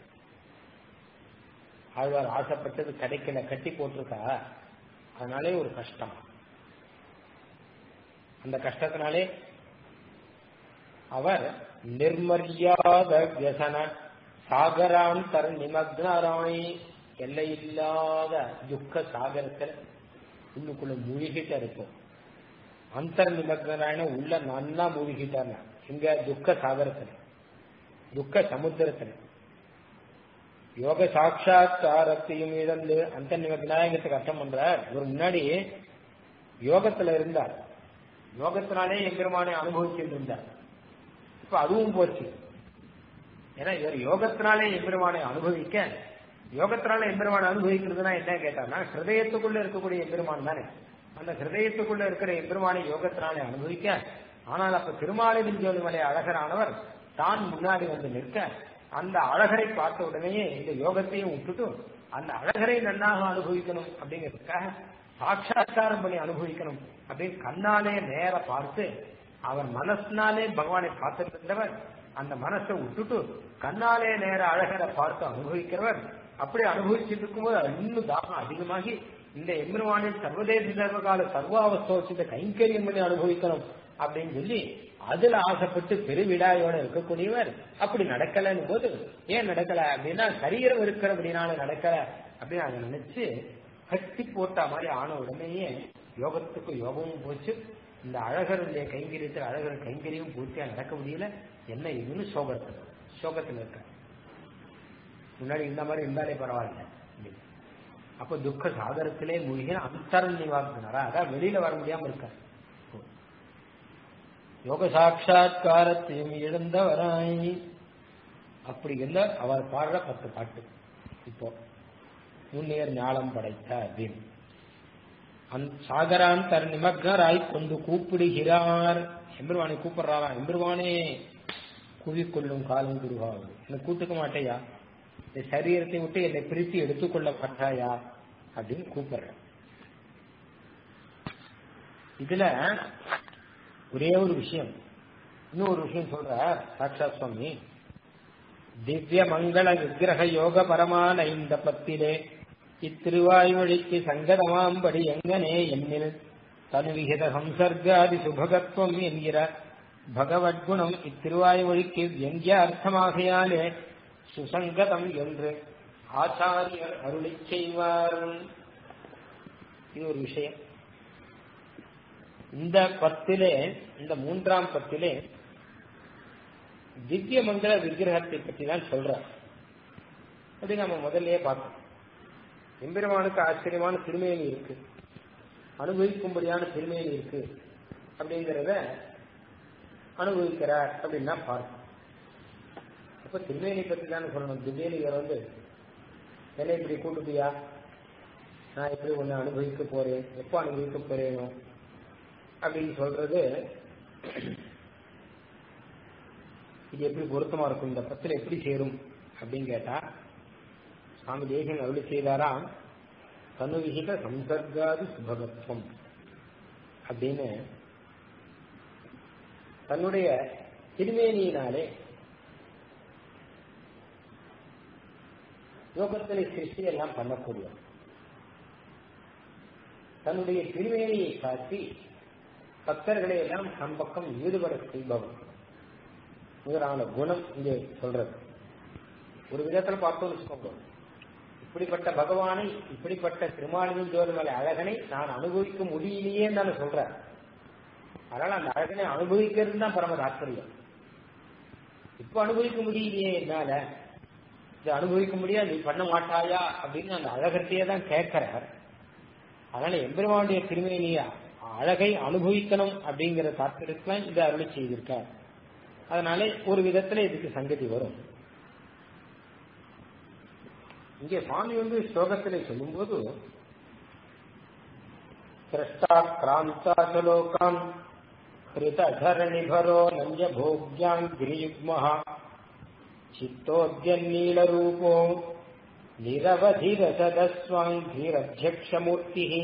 Speaker 2: ஆழ்வார் ஆசைப்பட்டது கிடைக்கல கட்டி போட்டிருக்கா அதனாலே ஒரு கஷ்டம் அந்த கஷ்டத்தினாலே அவர் நிர்மரியாத வியசன சாகராந்தர் நிமக்னராய் எல்லையில்லாத துக்க சாகரத்தில் உள்ளுக்குள்ள மூழ்கிட்ட இருக்கும் அந்தர் நிமக்னராயன உள்ள நன்னா மூழ்கிட்டார் இங்க துக்க சாகரத்தில் துக்க சமுத்திரத்தில் யோக சாட்சா்காரத்தையும் இழந்து அந்த நிமக்னாயங்கிறதுக்கு அர்த்தம் பண்றார் இவர் முன்னாடி யோகத்துல இருந்தார் யோகத்தினாலே எம்பெருமானை அனுபவிச்சுட்டு இருந்தார் இப்ப அதுவும் போச்சு ஏன்னா இவர் யோகத்தினாலே எம்பெருமானை அனுபவிக்க யோகத்தினால எம்பெருமானை அனுபவிக்கிறதுனா என்ன கேட்டார்னா ஹிருதயத்துக்குள்ள இருக்கக்கூடிய எம்பெருமான் தானே அந்த ஹிருதயத்துக்குள்ள இருக்கிற எம்பெருமானை யோகத்தினாலே அனுபவிக்க ஆனால் அப்ப திருமாலின் ஜோதிமலை அழகரானவர் தான் முன்னாடி வந்து நிற்க அந்த அழகரை பார்த்த உடனேயே இந்த யோகத்தையும் விட்டுட்டு அந்த அழகரை நன்னாக அனுபவிக்கணும் அப்படிங்கிறதுக்காக சாட்சா்காரம் பண்ணி அனுபவிக்கணும் அப்படின்னு கண்ணாலே நேர பார்த்து அவர் மனசினாலே பகவானை பார்த்துட்டு இருந்தவர் அந்த மனசை விட்டுட்டு கண்ணாலே நேர அழகரை பார்த்து அனுபவிக்கிறவர் அப்படி அனுபவிச்சுட்டு இருக்கும்போது இன்னும் தாகம் அதிகமாகி இந்த எம்பெருமானின் சர்வதேச சர்வகால சர்வாவஸ்தோசித்த கைங்கரியம் பண்ணி அனுபவிக்கணும் அப்படின்னு சொல்லி அதுல ஆசைப்பட்டு பெருவிடாயோட இருக்கக்கூடியவர் அப்படி நடக்கலன்னு போது ஏன் நடக்கல அப்படின்னா சரீரம் இருக்கிறபடினால நடக்கல அப்படின்னு அதை நினைச்சு கட்டி போட்ட மாதிரி ஆன உடனேயே யோகத்துக்கு யோகமும் போச்சு இந்த அழகருடைய கைங்கரியத்தில் அழகர் கைங்கரியம் பூர்த்தியா நடக்க முடியல என்ன இதுன்னு சோகத்தில் சோகத்தில் இருக்க முன்னாடி இந்த மாதிரி இருந்தாலே பரவாயில்ல அப்ப துக்க சாகரத்திலே மூழ்கி அந்தரன் நிவாரணரா அதான் வெளியில வர முடியாம இருக்கார் யோக சாட்சா்காரத்தையும் இழந்தவராய் அப்படி இல்ல அவர் பாடுற பத்து பாட்டு இப்போ முன்னேர் ஞாலம் படைத்த அப்படின்னு அந் சாகரான் தர் நிமக்னராய் கொண்டு கூப்பிடுகிறார் எம்பெருவானை கூப்பிடுறாரா எம்பெருவானே கூவிக்கொள்ளும் காலம் குருவாவது என்னை கூட்டுக்க மாட்டேயா இந்த சரீரத்தை விட்டு என்னை பிரித்து எடுத்துக்கொள்ள மாட்டாயா அப்படின்னு கூப்பிடுற இதுல ஒரே ஒரு விஷயம் இன்னும் ஒரு விஷயம் சொல்ற சாட்சாத் சுவாமி திவ்ய மங்கள விக்கிரக யோக பரமான இந்த பத்திலே இத்திருவாய்மொழிக்கு சங்கதமாம்படி எங்கனே என்னில் தனுவிகித சம்சர்காதி சுபகத்துவம் என்கிற பகவத்குணம் இத்திருவாய்மொழிக்கு எங்கிய அர்த்தமாகையாலே சுசங்கதம் என்று ஆச்சாரியர் அருளி செய்வார் இது ஒரு விஷயம் இந்த பத்திலே இந்த மூன்றாம் பத்திலே திவ்ய மங்கள விக்கிரகத்தை பற்றி தான் சொல்றார் அது நம்ம முதல்லயே பார்த்தோம் எம்பெருமானுக்கு ஆச்சரியமான திருமேனி இருக்கு அனுபவிக்கும்படியான திருமேனி இருக்கு அப்படிங்கிறத அனுபவிக்கிறார் அப்படின்னா பார்ப்போம் அப்ப திருமேனி பற்றி தானே சொல்லணும் திடீர்னு இவர் வந்து என்னை இப்படி கூட்டுப்பியா நான் எப்படி ஒன்னு அனுபவிக்க போறேன் எப்போ அனுபவிக்க போறேனோ அப்படின்னு சொல்றது இது எப்படி பொருத்தமா இருக்கும் இந்த பத்துல எப்படி சேரும் அப்படின்னு கேட்டா சுவாமி தேசன் அருளி செய்தாராம் தனுவிகித சம்சர்காதி சுபகத்துவம் அப்படின்னு தன்னுடைய திருமேனியினாலே யோகத்திலே சிருஷ்டி எல்லாம் பண்ணக்கூடிய தன்னுடைய திருமேனியை காட்டி பக்தர்களை எல்லாம் தம் பக்கம் ஈடுபட செய்பவர் முதலான குணம் இங்கே சொல்றது ஒரு விதத்துல பார்த்தோம்னு வச்சுக்கோங்க இப்படிப்பட்ட பகவானை இப்படிப்பட்ட திருமாலின் ஜோதிமலை அழகனை நான் அனுபவிக்க முடியலையே தானே சொல்றேன் அதனால அந்த அழகனை அனுபவிக்கிறது தான் பரம தாத்பரியம் இப்ப அனுபவிக்க முடியலையே என்னால இதை அனுபவிக்க முடியாது நீ பண்ண மாட்டாயா அப்படின்னு அந்த அழகத்தையே தான் கேட்கிறார் அதனால எம்பெருமானுடைய திருமேனியா அழகை அனுபவிக்கணும் அப்படிங்கிற தாற்பயத்துல இதை அருளி செய்திருக்கார் அதனால ஒரு விதத்துல இதுக்கு சங்கதி வரும் இங்கே சுவாமி வந்து ஸ்லோகத்திலே சொல்லும்போது திரஷ்டா கிராந்தாசலோகான் கிருதரணிபரோ நஞ்ச போக்யான் கிரியுக்மஹ चित्तोद्यन्नीलरूपो निरवधिरसदस्वाङ्घ्रिरध्यक्षमूर्तिः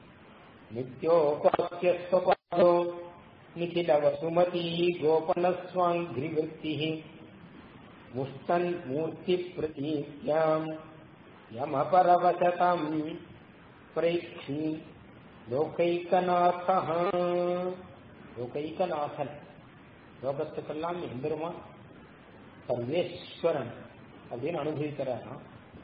Speaker 2: नित्योपास्यस्वपादो निखिलवसुमती गोपनस्वाङ्घ्रिवृत्तिः मुष्टन्मूर्तिप्रतीत्याम् यमपरवशताम् प्रेक्षी லோகைக்கநாதः லோகைக்கநாதன் லோகத்துக்கெல்லாம் எம்பெருமான் சர்வேஸ்வரன் அப்படின்னு அனுபவிக்கிறாராம்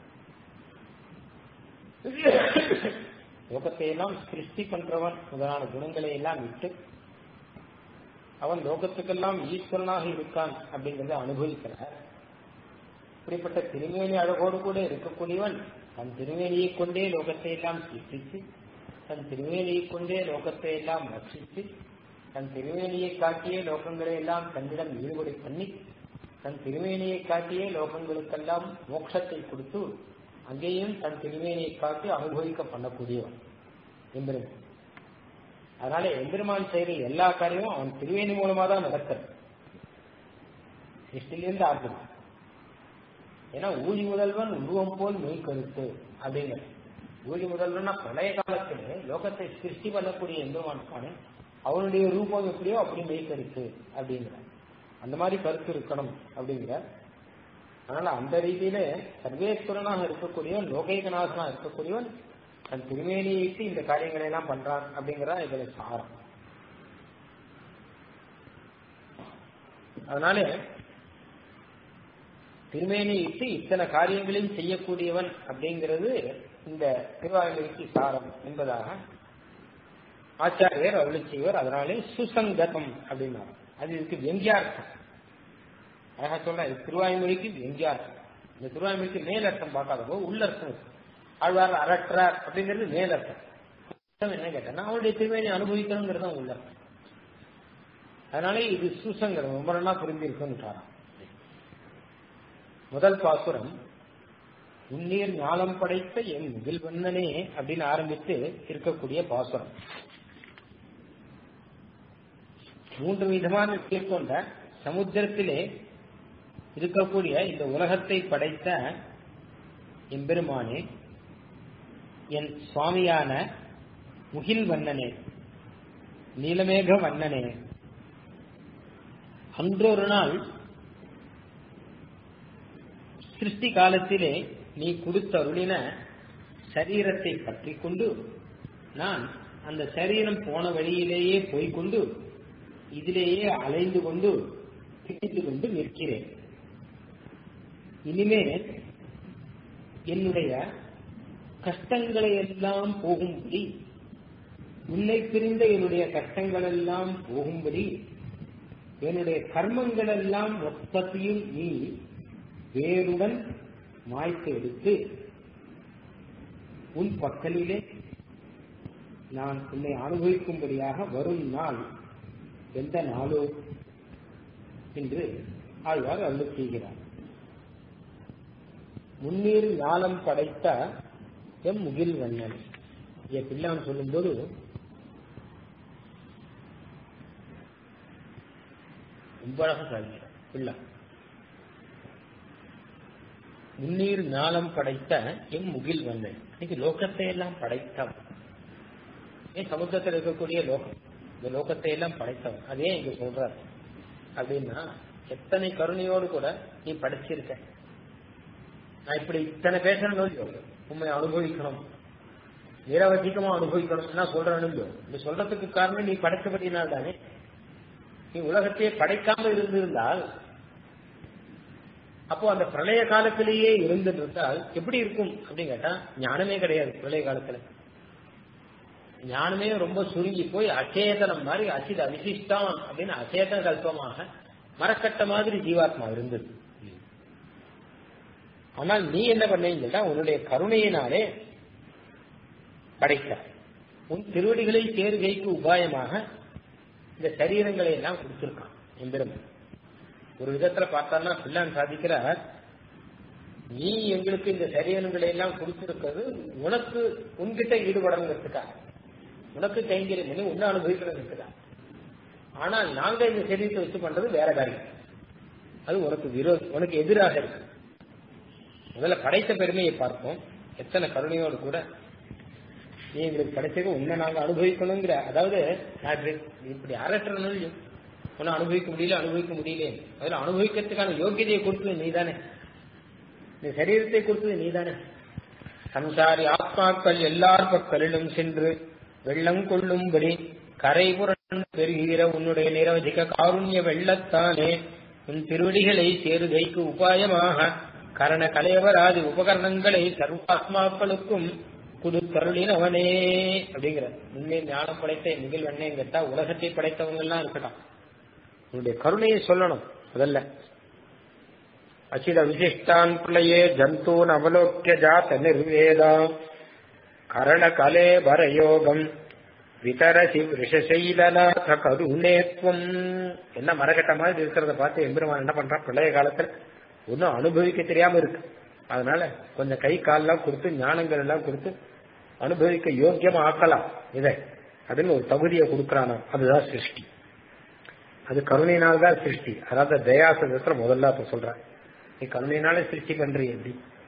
Speaker 2: லோகத்தை எல்லாம் சிருஷ்டி பண்றவன் முதலான குணங்களை எல்லாம் விட்டு அவன் லோகத்துக்கெல்லாம் ஈஸ்வரனாக இருக்கான் அப்படிங்கறத அனுபவிக்கிறார் இப்படிப்பட்ட திருமேனி அழகோடு கூட இருக்கக்கூடியவன் தன் திருமேனியை கொண்டே லோகத்தை எல்லாம் சிருஷ்டித்து தன் திருமேனியை கொண்டே லோகத்தை எல்லாம் ரட்சித்து தன் திருமேனியை காட்டியே லோகங்களை எல்லாம் தன்னிடம் ஈடுபடி பண்ணி தன் திருமேனியை காட்டியே லோகங்களுக்கெல்லாம் மோட்சத்தை கொடுத்து அங்கேயும் தன் திருமேனியை காட்டி அனுபவிக்க பண்ணக்கூடியவன் எம்பெருமான் அதனால எம்பெருமான் செய்கிற எல்லா காரியமும் அவன் திருவேணி மூலமா தான் நடக்கிறது சிருஷ்டிலிருந்து ஆகுது ஏன்னா ஊழி முதல்வன் உருவம் போல் மெய்கருத்து அப்படிங்கிற ஊழி முதல்வன்னா பிரளய காலத்திலே லோகத்தை சிருஷ்டி பண்ணக்கூடிய எம்பெருமானுக்கான அவனுடைய ரூபம் எப்படியோ அப்படி மெய்கருத்து அப்படிங்கிற அந்த மாதிரி கருத்து இருக்கணும் அப்படிங்கிற அதனால அந்த ரீதியில சர்வேஸ்வரனாக இருக்கக்கூடியவன் லோகைகநாதனாக இருக்கக்கூடியவன் தன் திருமேனியிட்டு இந்த காரியங்களை எல்லாம் பண்றான் அப்படிங்கிறதா இதுல சாரம் அதனால திருமேனியிட்டு இத்தனை காரியங்களையும் செய்யக்கூடியவன் அப்படிங்கிறது இந்த திருவாயுக்கு சாரம் என்பதாக ஆச்சாரியர் அருளி செய்வர் அதனாலே சுசங்கதம் அப்படின்னாரு அது இதுக்கு வெங்கியார்த்தம் அழகா சொல்ற இது திருவாய்மொழிக்கு வெங்கியார்த்தம் இந்த திருவாய்மொழிக்கு மேலர்த்தம் பார்க்காதப்போ உள்ளர்த்தம் ஆழ்வார் அரற்றார் அப்படிங்கிறது மேலர்த்தம் என்ன கேட்டேன்னா அவருடைய திருவேணி அனுபவிக்கணுங்கிறது தான் உள்ளர்த்தம் அதனால இது சுசங்கரம் ரொம்ப நல்லா புரிந்திருக்குன்றாராம் முதல் பாசுரம் உன்னீர் ஞானம் படைத்த என் முகில் வண்ணனே அப்படின்னு ஆரம்பித்து இருக்கக்கூடிய பாசுரம் மூன்று விதமான கொண்ட சமுத்திரத்திலே இருக்கக்கூடிய இந்த உலகத்தை படைத்த எம்பெருமானே என் சுவாமியான முகில் வண்ணனே நீலமேக வண்ணனே அன்றொரு நாள் சிருஷ்டி காலத்திலே நீ கொடுத்த அருளின சரீரத்தை பற்றி கொண்டு நான் அந்த சரீரம் போன வழியிலேயே போய்கொண்டு இதிலேயே அலைந்து கொண்டு திணித்து கொண்டு நிற்கிறேன் இனிமேல் என்னுடைய கஷ்டங்களை எல்லாம் போகும்படி உன்னை பிரிந்த என்னுடைய கஷ்டங்கள் எல்லாம் போகும்படி என்னுடைய கர்மங்கள் எல்லாம் மொத்தத்தையும் நீ வேருடன் மாய்த்து எடுத்து உன் பக்கலிலே நான் உன்னை அனுபவிக்கும்படியாக வரும் நாள் எந்த நாளோ என்று ஆழ்வார் அருள் செய்கிறார் முன்னீர் ஞானம் படைத்த எம் முகில் வண்ணன் என் பிள்ளான் சொல்லும்போது ரொம்ப அழகா சொல்கிறார் பிள்ளை முன்னீர் ஞானம் படைத்த எம் முகில் வண்ணன் இன்னைக்கு லோகத்தை எல்லாம் படைத்தவன் ஏன் சமுத்திரத்தில் இருக்கக்கூடிய லோகம் இந்த லோகத்தை எல்லாம் படைத்தவன் அதே இங்க சொல்றார் அப்படின்னா எத்தனை கருணையோடு கூட நீ படைச்சிருக்க நான் இப்படி இத்தனை பேசணும் இல்லையோ உண்மை அனுபவிக்கணும் நிரவதிகமா அனுபவிக்கணும் என்ன சொல்றேன்னு இல்லையோ இந்த சொல்றதுக்கு காரணம் நீ படைச்சபடினால் தானே நீ உலகத்தையே படைக்காம இருந்திருந்தால் அப்போ அந்த பிரளய காலத்திலேயே இருந்துட்டு இருந்தால் எப்படி இருக்கும் அப்படின்னு கேட்டா ஞானமே கிடையாது பிரளய காலத்துல ஞானமே ரொம்ப சுருங்கி போய் அச்சேதனம் மாதிரி அசித அவிசிஷ்டம் அப்படின்னு அச்சேதன கல்பமாக மரக்கட்ட மாதிரி ஜீவாத்மா இருந்தது ஆனால் நீ என்ன பண்ணீங்கன்னா உன்னுடைய கருணையினாலே படைத்தார் உன் திருவடிகளை தேர்கைக்கு உபாயமாக இந்த சரீரங்களை எல்லாம் கொடுத்திருக்கான் எம்பெருமான் ஒரு விதத்துல பார்த்தோம்னா பிள்ளான் சாதிக்கிறார் நீ எங்களுக்கு இந்த சரீரங்களை எல்லாம் கொடுத்திருக்கிறது உனக்கு உன்கிட்ட ஈடுபடணுங்கிறதுக்காக உனக்கு கைங்கரியம் பண்ணி உன்னை அனுபவிக்கணுங்கிறதுக்காக ஆனால் நாங்க இந்த சரீரத்தை வச்சு பண்றது வேற காரியம் அது உனக்கு விரோத உனக்கு எதிராக இருக்கு முதல்ல படைத்த பெருமையை பார்ப்போம் எத்தனை கருணையோடு கூட நீ எங்களுக்கு படைச்சது உன்னை நாங்க அனுபவிக்கணுங்கிற அதாவது நான் இப்படி இப்படி அரட்டணும் உன்னை அனுபவிக்க முடியல அனுபவிக்க முடியல அதில் அனுபவிக்கிறதுக்கான யோகியதையை கொடுத்தது நீதானே இந்த சரீரத்தை கொடுத்தது நீதானே சம்சாரி ஆத்மாக்கள் எல்லார் பக்கலிலும் சென்று வெள்ளம் கொள்ளும்படி கரை புரண்டு பெருகிற உன்னுடைய நிரவதிக காருண்ய வெள்ளத்தானே உன் திருவடிகளை சேருகைக்கு உபாயமாக கரண கலையவராதி உபகரணங்களை சர்வாத்மாக்களுக்கும் குடுத்தருளினவனே அப்படிங்கிற உண்மை ஞானம் படைத்த நிகழ்வண்ணே கேட்டா உலகத்தை படைத்தவங்க எல்லாம் இருக்கட்டும் உன்னுடைய கருணையை சொல்லணும் முதல்ல அச்சித விசிஷ்டான் பிள்ளையே ஜந்தூன் அவலோக்கிய ஜாத்த நிர்வேதா கரண கலே வரயோகம் விதரசி விஷசைலநாத கருணேத்வம் என்ன மரகட்ட மாதிரி இருக்கிறத பார்த்து எம்பெருமான் என்ன பண்றான் பிள்ளைய காலத்துல ஒன்னும் அனுபவிக்க தெரியாம இருக்கு அதனால கொஞ்சம் கை கால்லாம் கொடுத்து ஞானங்கள் எல்லாம் கொடுத்து அனுபவிக்க யோக்கியமா ஆக்கலாம் இதை அப்படின்னு ஒரு தகுதியை கொடுக்கறானோ அதுதான் சிருஷ்டி அது கருணையினால் தான் சிருஷ்டி அதாவது தயாசதத்துல முதல்ல அப்ப சொல்ற நீ கருணையினாலே சிருஷ்டி பண்றீ எப்படி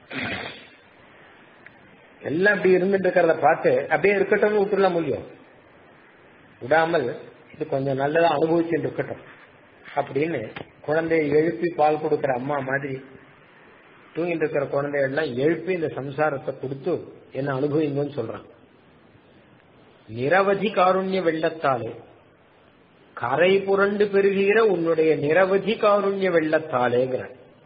Speaker 2: எல்லாம் அப்படி இருந்துட்டு இருக்கிறத பார்த்து அப்படியே இருக்கட்டும் விட்டுலாம் முடியும் விடாமல் இது கொஞ்சம் நல்லதா அனுபவிச்சுட்டு இருக்கட்டும் அப்படின்னு குழந்தையை எழுப்பி பால் கொடுக்கிற அம்மா மாதிரி தூங்கிட்டு இருக்கிற குழந்தைகள்லாம் எழுப்பி இந்த சம்சாரத்தை கொடுத்து என்ன அனுபவிங்கன்னு சொல்றான் நிரவதி காருண்ய வெள்ளத்தாலே கரை புரண்டு பெருகிற உன்னுடைய நிரவதி காருண்ய வெள்ளத்தாலேங்கிற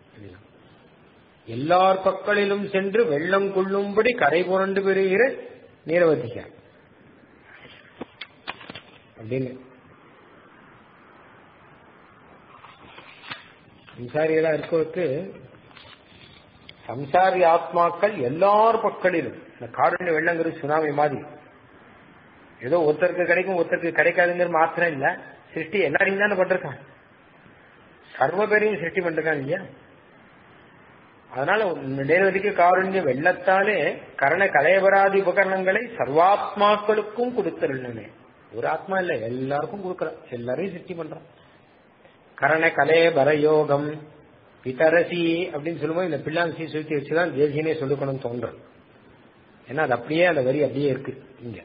Speaker 2: எல்லார் பக்களிலும் சென்று வெள்ளம் கொள்ளும்படி கரை புரண்டு பெறுகிற நிரவதிக அப்படின்னு சம்சாரிகளா இருக்கவருக்கு சம்சாரி ஆத்மாக்கள் எல்லார் பக்களிலும் இந்த காருண்ய வெள்ளங்கிறது சுனாமி மாதிரி ஏதோ ஒருத்தருக்கு கிடைக்கும் ஒருத்தருக்கு கிடைக்காதுங்கிற மாத்திரம் இல்ல சிருஷ்டி எல்லாரையும் தானே பண்றான் சர்வ பேரையும் சிருஷ்டி பண்றான் இல்லையா அதனால நேரவதிக்கு காருண்ய வெள்ளத்தாலே கரண கலையபராதி உபகரணங்களை சர்வாத்மாக்களுக்கும் கொடுத்துருந்தனே ஒரு ஆத்மா இல்ல எல்லாருக்கும் கொடுக்கறான் எல்லாரையும் சிருஷ்டி பண்றான் கரண கலே பரயோகம் பிதரசி அப்படின்னு சொல்லும்போது இந்த பிள்ளான்சி சுத்தி வச்சுதான் தேசியனே சொல்லிக்கணும்னு தோன்றும் ஏன்னா அது அப்படியே அந்த வரி அப்படியே இருக்கு இங்க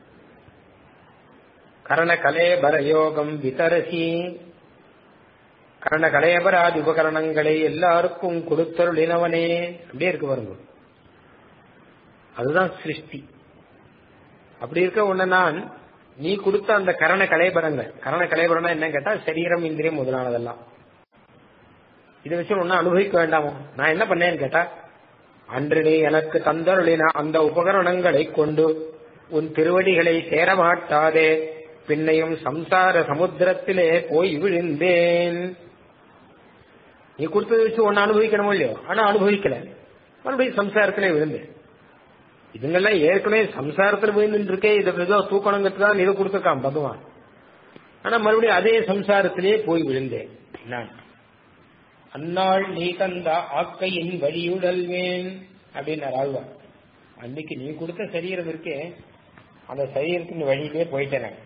Speaker 2: கரண கலே பரயோகம் விதரசி கரண கலையபராதி உபகரணங்களை எல்லாருக்கும் கொடுத்தருளினவனே அப்படியே இருக்கு பாருங்க அதுதான் சிருஷ்டி அப்படி இருக்க உன்ன நான் நீ கொடுத்த அந்த கரண கலைபரங்கள் கரண கலைபரம்னா என்ன கேட்டா சரீரம் இந்திரியம் முதலானதெல்லாம் இதை வச்சு ஒன்னும் அனுபவிக்க வேண்டாமோ நான் என்ன பண்ணேன்னு கேட்டா அன்று நீ எனக்கு தந்தருளின அந்த உபகரணங்களை கொண்டு உன் திருவடிகளை சேரமாட்டாதே பின்னையும் சம்சார சமுத்திரத்திலே போய் விழுந்தேன் நீ கொடுத்ததை வச்சு ஒன்னு அனுபவிக்கணுமோ இல்லையோ ஆனா அனுபவிக்கல மறுபடியும் சம்சாரத்திலே விழுந்தேன் இதுங்கெல்லாம் ஏற்கனவே சம்சாரத்துல விழுந்துட்டு இருக்கே இதை ஏதோ தூக்கணுங்கிறதுதான் இதை கொடுத்துருக்கான் பகவான் ஆனா மறுபடியும் அதே சம்சாரத்திலே போய் விழுந்தேன் நான் அந்நாள் நீ தந்த ஆக்கையின் வழியுடல்வேன் அப்படின்னார் ஆழ்வார் அன்னைக்கு நீ கொடுத்த சரீரம் இருக்கே அந்த சரீரத்தின் வழியிலே போயிட்டேன் நான்.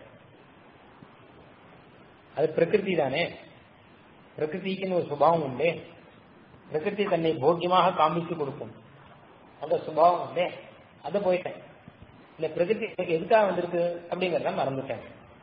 Speaker 2: அது பிரகிருதி தானே பிரகிருதிக்குன்னு ஒரு சுபாவம் உண்டு பிரகிருதி தன்னை போக்கியமாக காமிச்சு கொடுக்கும் அந்த சுபாவம் உண்டு அதை போயிட்டேன் இந்த பிரகிருதி எனக்கு எதுக்காக வந்திருக்கு அப்படிங்கறத மறந்துட்டேன்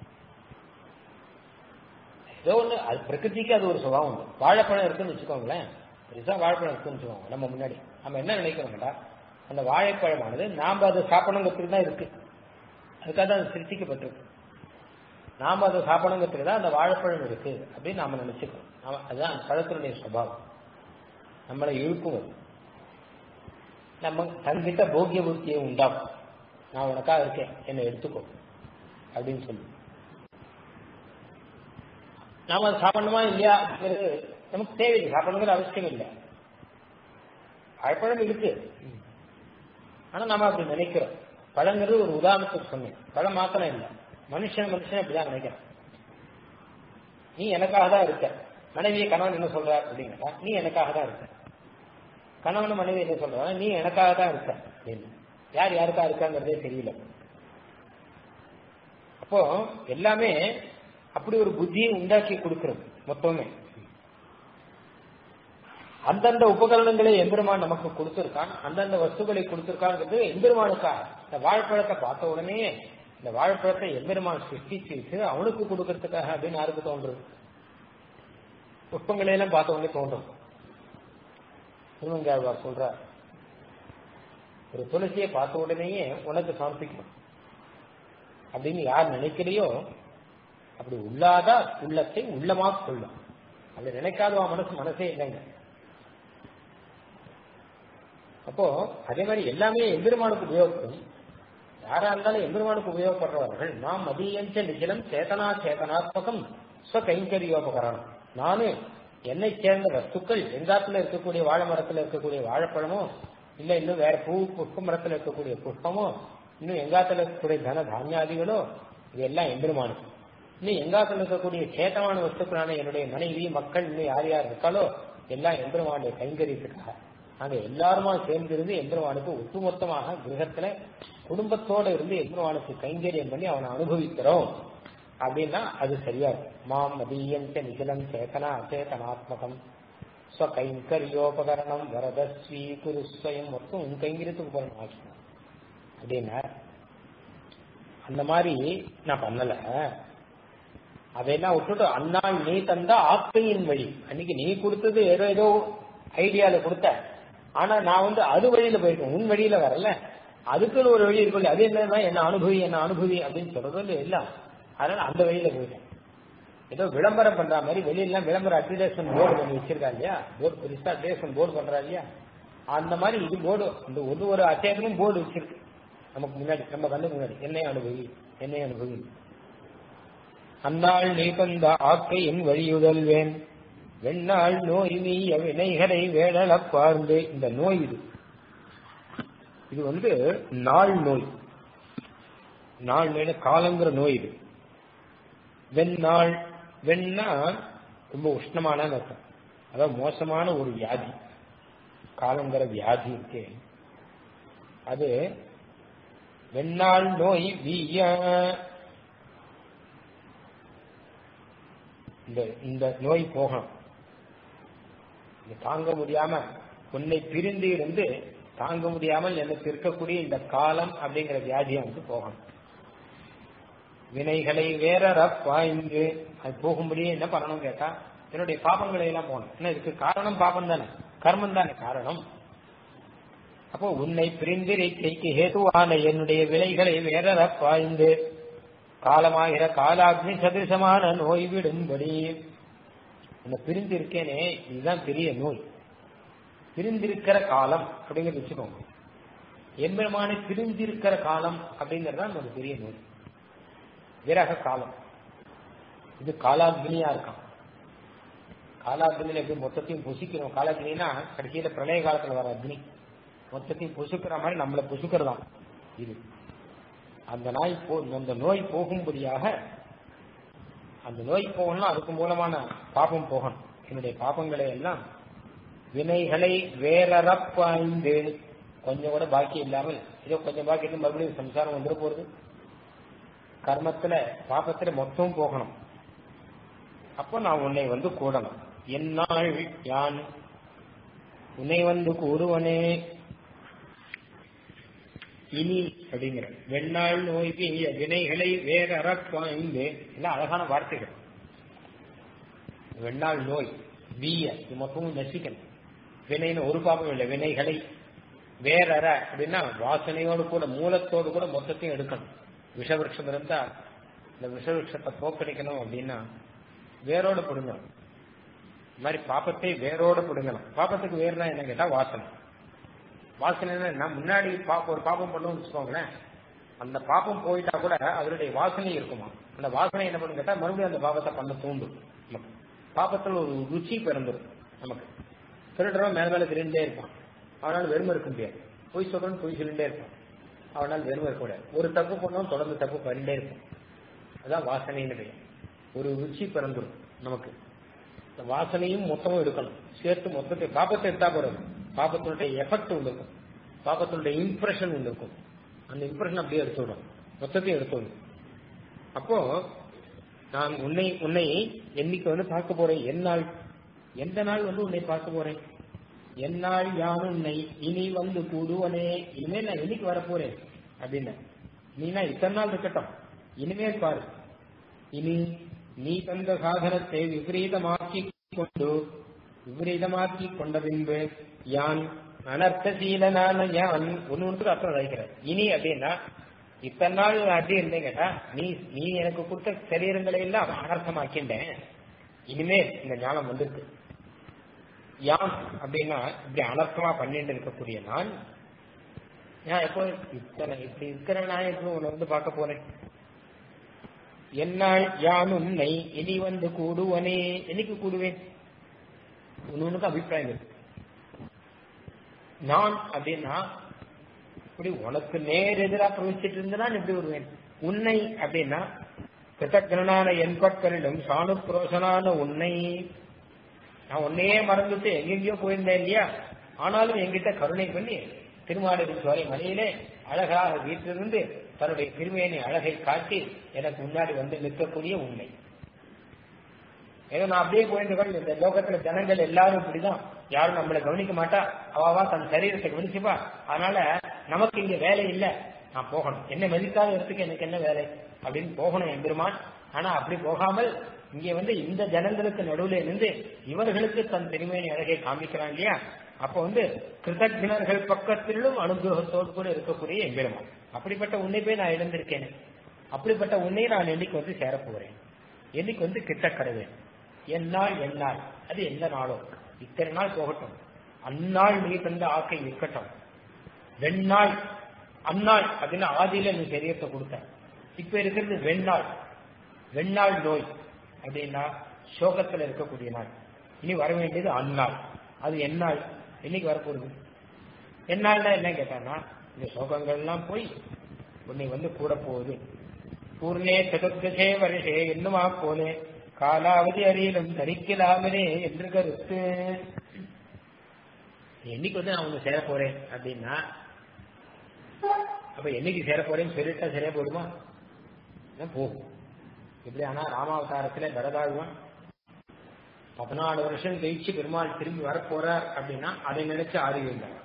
Speaker 2: ஏதோ ஒண்ணு அது பிரகிருதிக்கு அது ஒரு சுபாவம் உண்டு வாழைப்பழம் இருக்குன்னு வச்சுக்கோங்களேன் பெருசா வாழைப்பழம் இருக்குன்னு வச்சுக்கோங்க நம்ம முன்னாடி நம்ம என்ன நினைக்கிறோம்டா அந்த வாழைப்பழமானது நாம அதை சாப்பிடணுங்கிறதுக்கு தான் இருக்கு அதுக்காக தான் அது சிருஷ்டிக்கப்பட்டிருக்கு நாம அதை சாப்பிடணுங்கிறதுக்கு தான் அந்த வாழைப்பழம் இருக்கு அப்படின்னு நாம நினைச்சுக்கிறோம் நாம அதுதான் பழத்தினுடைய சுபாவம் நம்மளை இழுக்கும் அது நம்ம தன்கிட்ட போக்கிய புத்தியை உண்டாக்கும் நான் உனக்காக இருக்கேன் என்னை எடுத்துக்கோ அப்படின்னு சொல்லி நாம அதை சாப்பிடணுமா இல்லையா அப்படிங்கிறது நமக்கு தேவையில்லை சாப்பிடணுங்கிற அவசியம் இல்லை வாழைப்பழம் இருக்கு ஆனா நாம அப்படி நினைக்கிறோம் பழங்கிறது ஒரு உதாரணத்துக்கு சொன்னேன் பழம் மாத்திரம் இல்லை மனுஷன் மனுஷன் அப்படிதான் நினைக்கிறான் நீ எனக்காக தான் இருக்க மனைவியை கணவன் என்ன சொல்ற அப்படின்னா நீ எனக்காக தான் இருக்க கணவன் மனைவி என்ன சொல்றாங்க நீ எனக்காக தான் இருக்க அப்படின்னு யார் யாருக்கா இருக்காங்கிறதே தெரியல அப்போ எல்லாமே அப்படி ஒரு புத்தியை உண்டாக்கி கொடுக்கிறது மொத்தமே அந்தந்த உபகரணங்களை எம்பெருமான் நமக்கு கொடுத்திருக்கான் அந்தந்த வஸ்துக்களை கொடுத்திருக்கான்ங்கிறது எம்பெருமானுக்காக இந்த வாழைப்பழத்தை பார்த்த உடனே இந்த வாழைப்பழத்தை எம்பெருமான் சிருஷ்டிச்சு அவனுக்கு கொடுக்கறதுக்காக அப்படின்னு யாருக்கு தோன்றும் புஷ்பங்களை எல்லாம் பார்த்த உடனே தோன்றும் திருமங்காழ்வார் சொல்றார் ஒரு துளசியை பார்த்த உடனேயே உனக்கு சமர்ப்பிக்கணும் அப்படின்னு யார் நினைக்கிறையோ அப்படி உள்ளாத உள்ளத்தை உள்ளமா கொள்ளும் அப்படி நினைக்காதவா மனசு மனசே இல்லைங்க அப்போ அதே மாதிரி எல்லாமே எம்பெருமானுக்கு உபயோகப்படும் யாரா இருந்தாலும் எம்பெருமானுக்கு உபயோகப்படுறவர்கள் நாம் மதியஞ்ச நிஜலம் சேதனா சேதனாத்மகம் ஸ்வ கைங்கரியோபகரணம் நானு என்னை சேர்ந்த வஸ்துக்கள் எங்காத்துல இருக்கக்கூடிய வாழை மரத்துல இருக்கக்கூடிய வாழைப்பழமோ இல்ல இன்னும் வேற பூ புஷ்ப மரத்துல இருக்கக்கூடிய புஷ்பமோ இன்னும் எங்காத்துல இருக்கக்கூடிய தன தானியாதிகளோ இதெல்லாம் எம்பெருமானுக்கு இன்னும் எங்காத்துல இருக்கக்கூடிய சேதமான வஸ்துக்களான என்னுடைய மனைவி மக்கள் இன்னும் யார் யார் இருக்காளோ எல்லாம் எம்பெருமானுடைய கைங்கரியத்துக்காக நாங்க எல்லாருமா சேர்ந்திருந்து எம்பெருமானுக்கு ஒட்டுமொத்தமாக கிரகத்துல குடும்பத்தோட இருந்து எம்பெருமானுக்கு கைங்கரியம் பண்ணி அவனை அனுபவிக்கிறோம் அப்படின்னா அது சரியா இருக்கும் மாம் மதீயஞ்ச நிகிலம் சேதனா அச்சேதனாத்மகம் ஸ்வ கைங்கரியோபகரணம் வரத ஸ்வீகுரு ஸ்வயம் மொத்தம் உன் கைங்கரியத்துக்கு போறேன் ஆக்கணும் அப்படின்னா அந்த மாதிரி நான் பண்ணல அதையெல்லாம் விட்டுட்டு அந்நாள் நீ தந்த ஆக்கையின் வழி அன்னைக்கு நீ கொடுத்தது ஏதோ ஏதோ ஐடியால கொடுத்த ஆனா நான் வந்து அது வழியில போயிருக்கேன் உன் வழியில வரல அதுக்குன்னு ஒரு வழி இருக்கு அது என்னன்னா என்ன அனுபவி என்ன அனுபவி அப்படின்னு சொல்றது இல்ல அதனால அந்த வழியில போயிட்டேன் ஏதோ விளம்பரம் பண்ற மாதிரி வெளியெல்லாம் விளம்பர அட்வர்டைஸ்மெண்ட் போர்டு பண்ணி வச்சிருக்கா இல்லையா போர்டு பெருசா அட்வர்டைஸ்மெண்ட் போர்டு பண்றா இல்லையா அந்த மாதிரி இது போர்டு இந்த ஒரு ஒரு அத்தியாயத்திலும் போர்டு வச்சிருக்கு நமக்கு முன்னாடி நம்ம கண்ணுக்கு முன்னாடி என்னை அனுபவி என்னை அனுபவி அந்நாள் நீ தந்த ஆக்கை என் வழியுதல்வேன் வெண்ணாள் நோய் நீய வினைகளை வேடலப் பார்ந்து இந்த நோய் இது இது வந்து நாள் நோய் நாள் நோய் காலங்கிற நோய் இது வெண்ணாள் வெண்ணா ரொம்ப உஷ்ணமான அர்த்தம் அதாவது மோசமான ஒரு வியாதி காலங்கிற வியாதி இருக்கு அது வெண்ணாள் நோய் வீய இந்த இந்த நோய் போகணும் இது தாங்க முடியாம உன்னை பிரிந்து இருந்து தாங்க முடியாமல் எனக்கு இருக்கக்கூடிய இந்த காலம் அப்படிங்கிற வியாதியை வந்து போகணும் வினைகளை வேற பாய்ந்து அது போகும்படியே என்ன பண்ணணும் கேட்டா என்னுடைய பாபங்களை எல்லாம் போகணும் ஏன்னா இதுக்கு காரணம் பாபம் தானே கர்மம் தானே காரணம் அப்போ உன்னை பிரிந்திருக்கைக்கு ஹேதுவான என்னுடைய விலைகளை வேற பாய்ந்து காலமாகிற காலாக்னி சதிருசமான நோய் விடும்படி உன்னை பிரிந்து இருக்கேனே இதுதான் பெரிய நோய் பிரிந்திருக்கிற காலம் அப்படிங்கிறது வச்சுக்கோங்க எம்பெருமானை பிரிந்திருக்கிற காலம் அப்படிங்கிறது தான் ஒரு பெரிய நோய் விரக காலம் இது காலாக்னியா இருக்கான் காலாக்னியில எப்படி மொத்தத்தையும் புசிக்கிறோம் காலாக்னினா கடைசியில பிரளய காலத்துல வர அக்னி மொத்தத்தையும் புசுக்கிற மாதிரி நம்மளை புசுக்கிறதாம் இது அந்த நாய் போ அந்த நோய் போகும்படியாக அந்த நோய் போகணும் அதுக்கு மூலமான பாபம் போகணும் என்னுடைய பாபங்களை எல்லாம் வினைகளை வேறறப்பாய்ந்து கொஞ்சம் கூட பாக்கி இல்லாமல் ஏதோ கொஞ்சம் பாக்கி இருந்து மறுபடியும் சம்சாரம் வந்துட போறது கர்மத்துல பாபத்துல மொத்தம் போகணும் அப்போ நான் உன்னை வந்து கூடணும் என்னால் யான் உன்னை வந்து கூடுவனே இனி அப்படிங்கிற வெண்ணாள் நோய் தீய வினைகளை வேற அறப்பாய்ந்து எல்லாம் அழகான வார்த்தைகள் வெண்ணாள் நோய் வீய இது மொத்தமும் நசிக்கணும் வினைன்னு ஒரு பாபம் இல்லை வினைகளை வேற அற அப்படின்னா வாசனையோடு கூட மூலத்தோடு கூட மொத்தத்தையும் எடுக்கணும் விஷவிருஷம் இருந்தா இந்த விஷவிருஷத்தை போக்கடிக்கணும் அப்படின்னா வேரோடு பிடுங்கணும் இந்த மாதிரி பாப்பத்தை வேரோடு பிடுங்கணும் பாப்பத்துக்கு வேறுனா என்ன கேட்டா வாசனை வாசனை என்ன முன்னாடி பாப்ப ஒரு பாப்பம் பண்ணணும்னு வச்சுக்கோங்களேன் அந்த பாப்பம் போயிட்டா கூட அதனுடைய வாசனை இருக்குமா அந்த வாசனை என்ன பண்ணு கேட்டா மறுபடியும் அந்த பாப்பத்தை பண்ண தூண்டும் நமக்கு பாப்பத்தில் ஒரு ருச்சி பிறந்துடும் நமக்கு திருடுறவன் மேல மேல திருண்டே இருப்பான் அவனால் வெறுமை இருக்க முடியாது பொய் சொல்றவன் பொய் சொல்லிட்டே இருப்பான் அவனால் வெறுமை இருக்க முடியாது ஒரு தப்பு பண்ணவன் தொடர்ந்து தப்பு பண்ணிட்டே இருப்பான் அதான் வாசனைன்னு பெயர் ஒரு ருச்சி பிறந்துடும் நமக்கு இந்த வாசனையும் மொத்தமும் எடுக்கணும் சேர்த்து மொத்தத்தை பாப்பத்தை எடுத்தா போறது பாப்பத்தினுடைய எஃபெக்ட் ஒன்று இருக்கும் பாப்பத்தினுடைய இம்ப்ரெஷன் ஒன்று இருக்கும் அந்த இம்ப்ரெஷன் அப்படியே எடுத்துவிடும் மொத்தத்தையும் எடுத்துவிடும் அப்போ நான் உன்னை உன்னை என்னைக்கு வந்து பார்க்க போறேன் எந்நாள் எந்த நாள் வந்து உன்னை பார்க்க போறேன் எந்நாள் யான் உன்னை இனி வந்து கூடுவனே இனிமேல் நான் என்னைக்கு வர போறேன் அப்படின்னு நீனா இத்தனை நாள் இருக்கட்டும் இனிமேல் பாரு இனி நீ தந்த சாதனத்தை விபரீதமாக்கி கொண்டு விபரீதமாக்கி கொண்ட பின்பு யான் அனர்த்தசீலனான யான் ஒன்னு ஒன்று அர்த்தம் வைக்கிறேன் இனி அப்படின்னா இத்தனை நாள் அப்படி இருந்தேன் கேட்டா நீ நீ எனக்கு கொடுத்த சரீரங்களை எல்லாம் அனர்த்தமாக்கின்றேன் இனிமேல் இந்த ஞானம் வந்துருக்கு யான் அப்படின்னா இப்படி அனர்த்தமா பண்ணிட்டு இருக்கக்கூடிய நான் நான் எப்போ இத்தனை இப்படி இருக்கிற நான் எப்போ உன்னை வந்து பார்க்க போறேன் என்னால் யான் உன்னை இனி வந்து கூடுவனே என்னைக்கு கூடுவேன் உனக்கு அபிப்பிராயம் இருக்கு நான் அப்படின்னா இப்படி உனக்கு நேர் எதிராக பிரவச்சிட்டு இருந்தா நான் எப்படி வருவேன் உன்னை அப்படின்னா கிருத்தகனான என் பக்தரிடம் சாணுக்ரோசனான உன்னை நான் உன்னையே மறந்துட்டு எங்கெங்கயோ போயிருந்தேன் இல்லையா ஆனாலும் என்கிட்ட கருணை பண்ணி திருமாலின் சோலை மலையிலே அழகாக வீட்டிலிருந்து தன்னுடைய திருமேனி அழகை காட்டி எனக்கு முன்னாடி வந்து நிற்கக்கூடிய உண்மை ஏதோ நான் அப்படியே போயிருந்தவர்கள் இந்த லோகத்துல ஜனங்கள் எல்லாரும் இப்படிதான் யாரும் நம்மளை கவனிக்க மாட்டா அவாவா தன் சரீரத்தை கவனிச்சுப்பா அதனால நமக்கு இங்க வேலை இல்ல நான் போகணும் என்ன மதிக்காத இடத்துக்கு எனக்கு என்ன வேலை அப்படின்னு போகணும் எம்பெருமான் ஆனா அப்படி போகாமல் இங்கே வந்து இந்த ஜனங்களுக்கு நடுவுல இருந்து இவர்களுக்கு தன் திருமேனி அழகை காமிக்கிறான் இல்லையா அப்ப வந்து கிருதஜ்ஞர்கள் பக்கத்திலும் அனுகிரகத்தோடு கூட இருக்கக்கூடிய எம்பெருமான் அப்படிப்பட்ட உன்னை போய் நான் இழந்திருக்கேன் அப்படிப்பட்ட உன்னை நான் என்னைக்கு வந்து சேரப் போறேன் என்னைக்கு வந்து கிட்ட கடவேன் எந்நாள் எந்நாள் அது எந்த நாளோ இத்தனை நாள் போகட்டும் அந்நாள் நீ தந்த ஆக்கை இருக்கட்டும் வெண்ணாள் அந்நாள் அப்படின்னு ஆதியில நீ சரீரத்தை கொடுத்த இப்ப இருக்கிறது வெண்ணாள் வெண்ணாள் நோய் அப்படின்னா சோகத்துல இருக்கக்கூடிய நாள் இனி வர வேண்டியது அந்நாள் அது எந்நாள் என்னைக்கு வரப்போகுது எந்நாள்னா என்ன கேட்டானா இந்த சோகங்கள்லாம் போய் உன்னை வந்து கூட போகுது பூர்ணே சதுர்தசே வருஷே என்னுமா போலே காலாவதி அறியிலும் தரிக்கலாமலே என்று கருத்து என்னைக்கு வந்து நான் உன்னை சேர போறேன் அப்படின்னா அப்ப என்னைக்கு சேர போறேன்னு சொல்லிட்டா சரியா போடுமா போகும் இப்படி ஆனா ராமாவதாரத்துல பரதாழ்வான் பதினாலு வருஷம் கழிச்சு பெருமாள் திரும்பி வரப்போறார் அப்படின்னா அதை நினைச்சு ஆடி இருந்தார்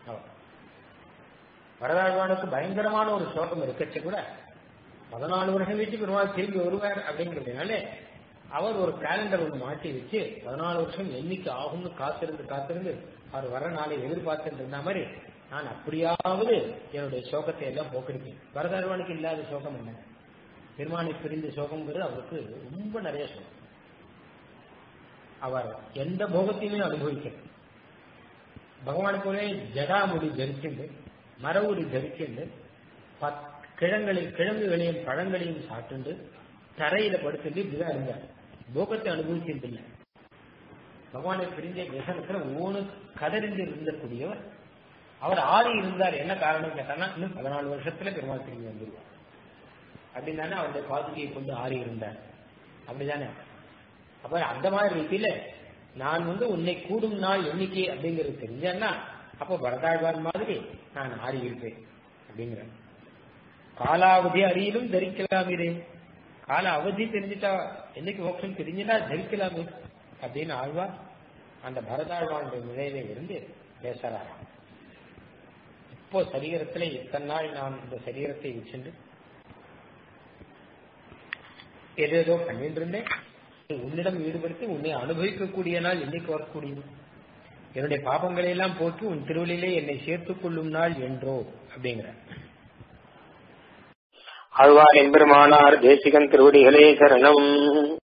Speaker 2: வரதாழ்வானுக்கு பயங்கரமான ஒரு சோகம் இருக்கச்சு கூட பதினாலு வருஷம் கழிச்சு பெருமாள் திரும்பி வருவார் அப்படிங்கிறதுனால அவர் ஒரு கேலண்டர் ஒன்று மாட்டி வச்சு பதினாலு வருஷம் என்னைக்கு ஆகும்னு காத்திருந்து காத்திருந்து அவர் வர நாளை எதிர்பார்த்துட்டு இருந்த மாதிரி நான் அப்படியாவது என்னுடைய சோகத்தை எல்லாம் போக்கிருக்கேன் வரதாழ்வானுக்கு இல்லாத சோகம் என்ன பெருமானை பிரிந்த சோகங்கிறது அவருக்கு ரொம்ப நிறைய சோகம் அவர் எந்த போகத்தையுமே அனுபவிக்கிறார் பகவான் போலே ஜடாமுடி தரிச்சுண்டு மரவுடி தரிச்சுண்டு பத் கிழங்களில் கிழங்குகளையும் பழங்களையும் சாப்பிட்டு தரையில படுத்துட்டு இப்படிதான் இருந்தார் போகத்தை அனுபவிச்சிருந்தில்லை பகவானை பிரிஞ்ச விசனத்துல ஓனு கதறிந்து இருந்தக்கூடியவர் அவர் ஆடி இருந்தார் என்ன காரணம் கேட்டானா இன்னும் பதினாலு வருஷத்துல பெருமாள் திரும்பி வந்துருவார் அப்படின்னானே அவருடைய பாதுகையை கொண்டு ஆறி இருந்தார் அப்படிதானே அப்ப அந்த மாதிரி ரீதியில நான் வந்து உன்னை கூடும் நாள் எண்ணிக்கை அப்படிங்கிறது தெரிஞ்சேன்னா அப்போ பரதாழ்வான் மாதிரி நான் ஆறி இருப்பேன் அப்படிங்கிற காலாவதி அறியிலும் தரிக்கலாம் இது கால அவதி தெரிஞ்சுட்டா என்னைக்கு மோட்சம் தெரிஞ்சுட்டா தரிக்கலாமே அப்படின்னு ஆழ்வார் அந்த பரதாழ்வானுடைய நிலையில இருந்து பேசுறாராம் இப்போ சரீரத்துல இத்தனை நாள் நான் இந்த சரீரத்தை வச்சுண்டு ஏதேதோ பண்ணிட்டு இருந்தேன் உன்னிடம் ஈடுபடுத்தி உன்னை அனுபவிக்கக்கூடிய நாள் என்னைக்கு வரக்கூடியது என்னுடைய பாபங்களை எல்லாம் போக்கி உன் திருவள்ளிலே என்னை சேர்த்துக் கொள்ளும் நாள் என்றோ அப்படிங்கிற
Speaker 1: ஆழ்வார் எம்பெருமானார் தேசிகன் திருவடிகளே சரணம்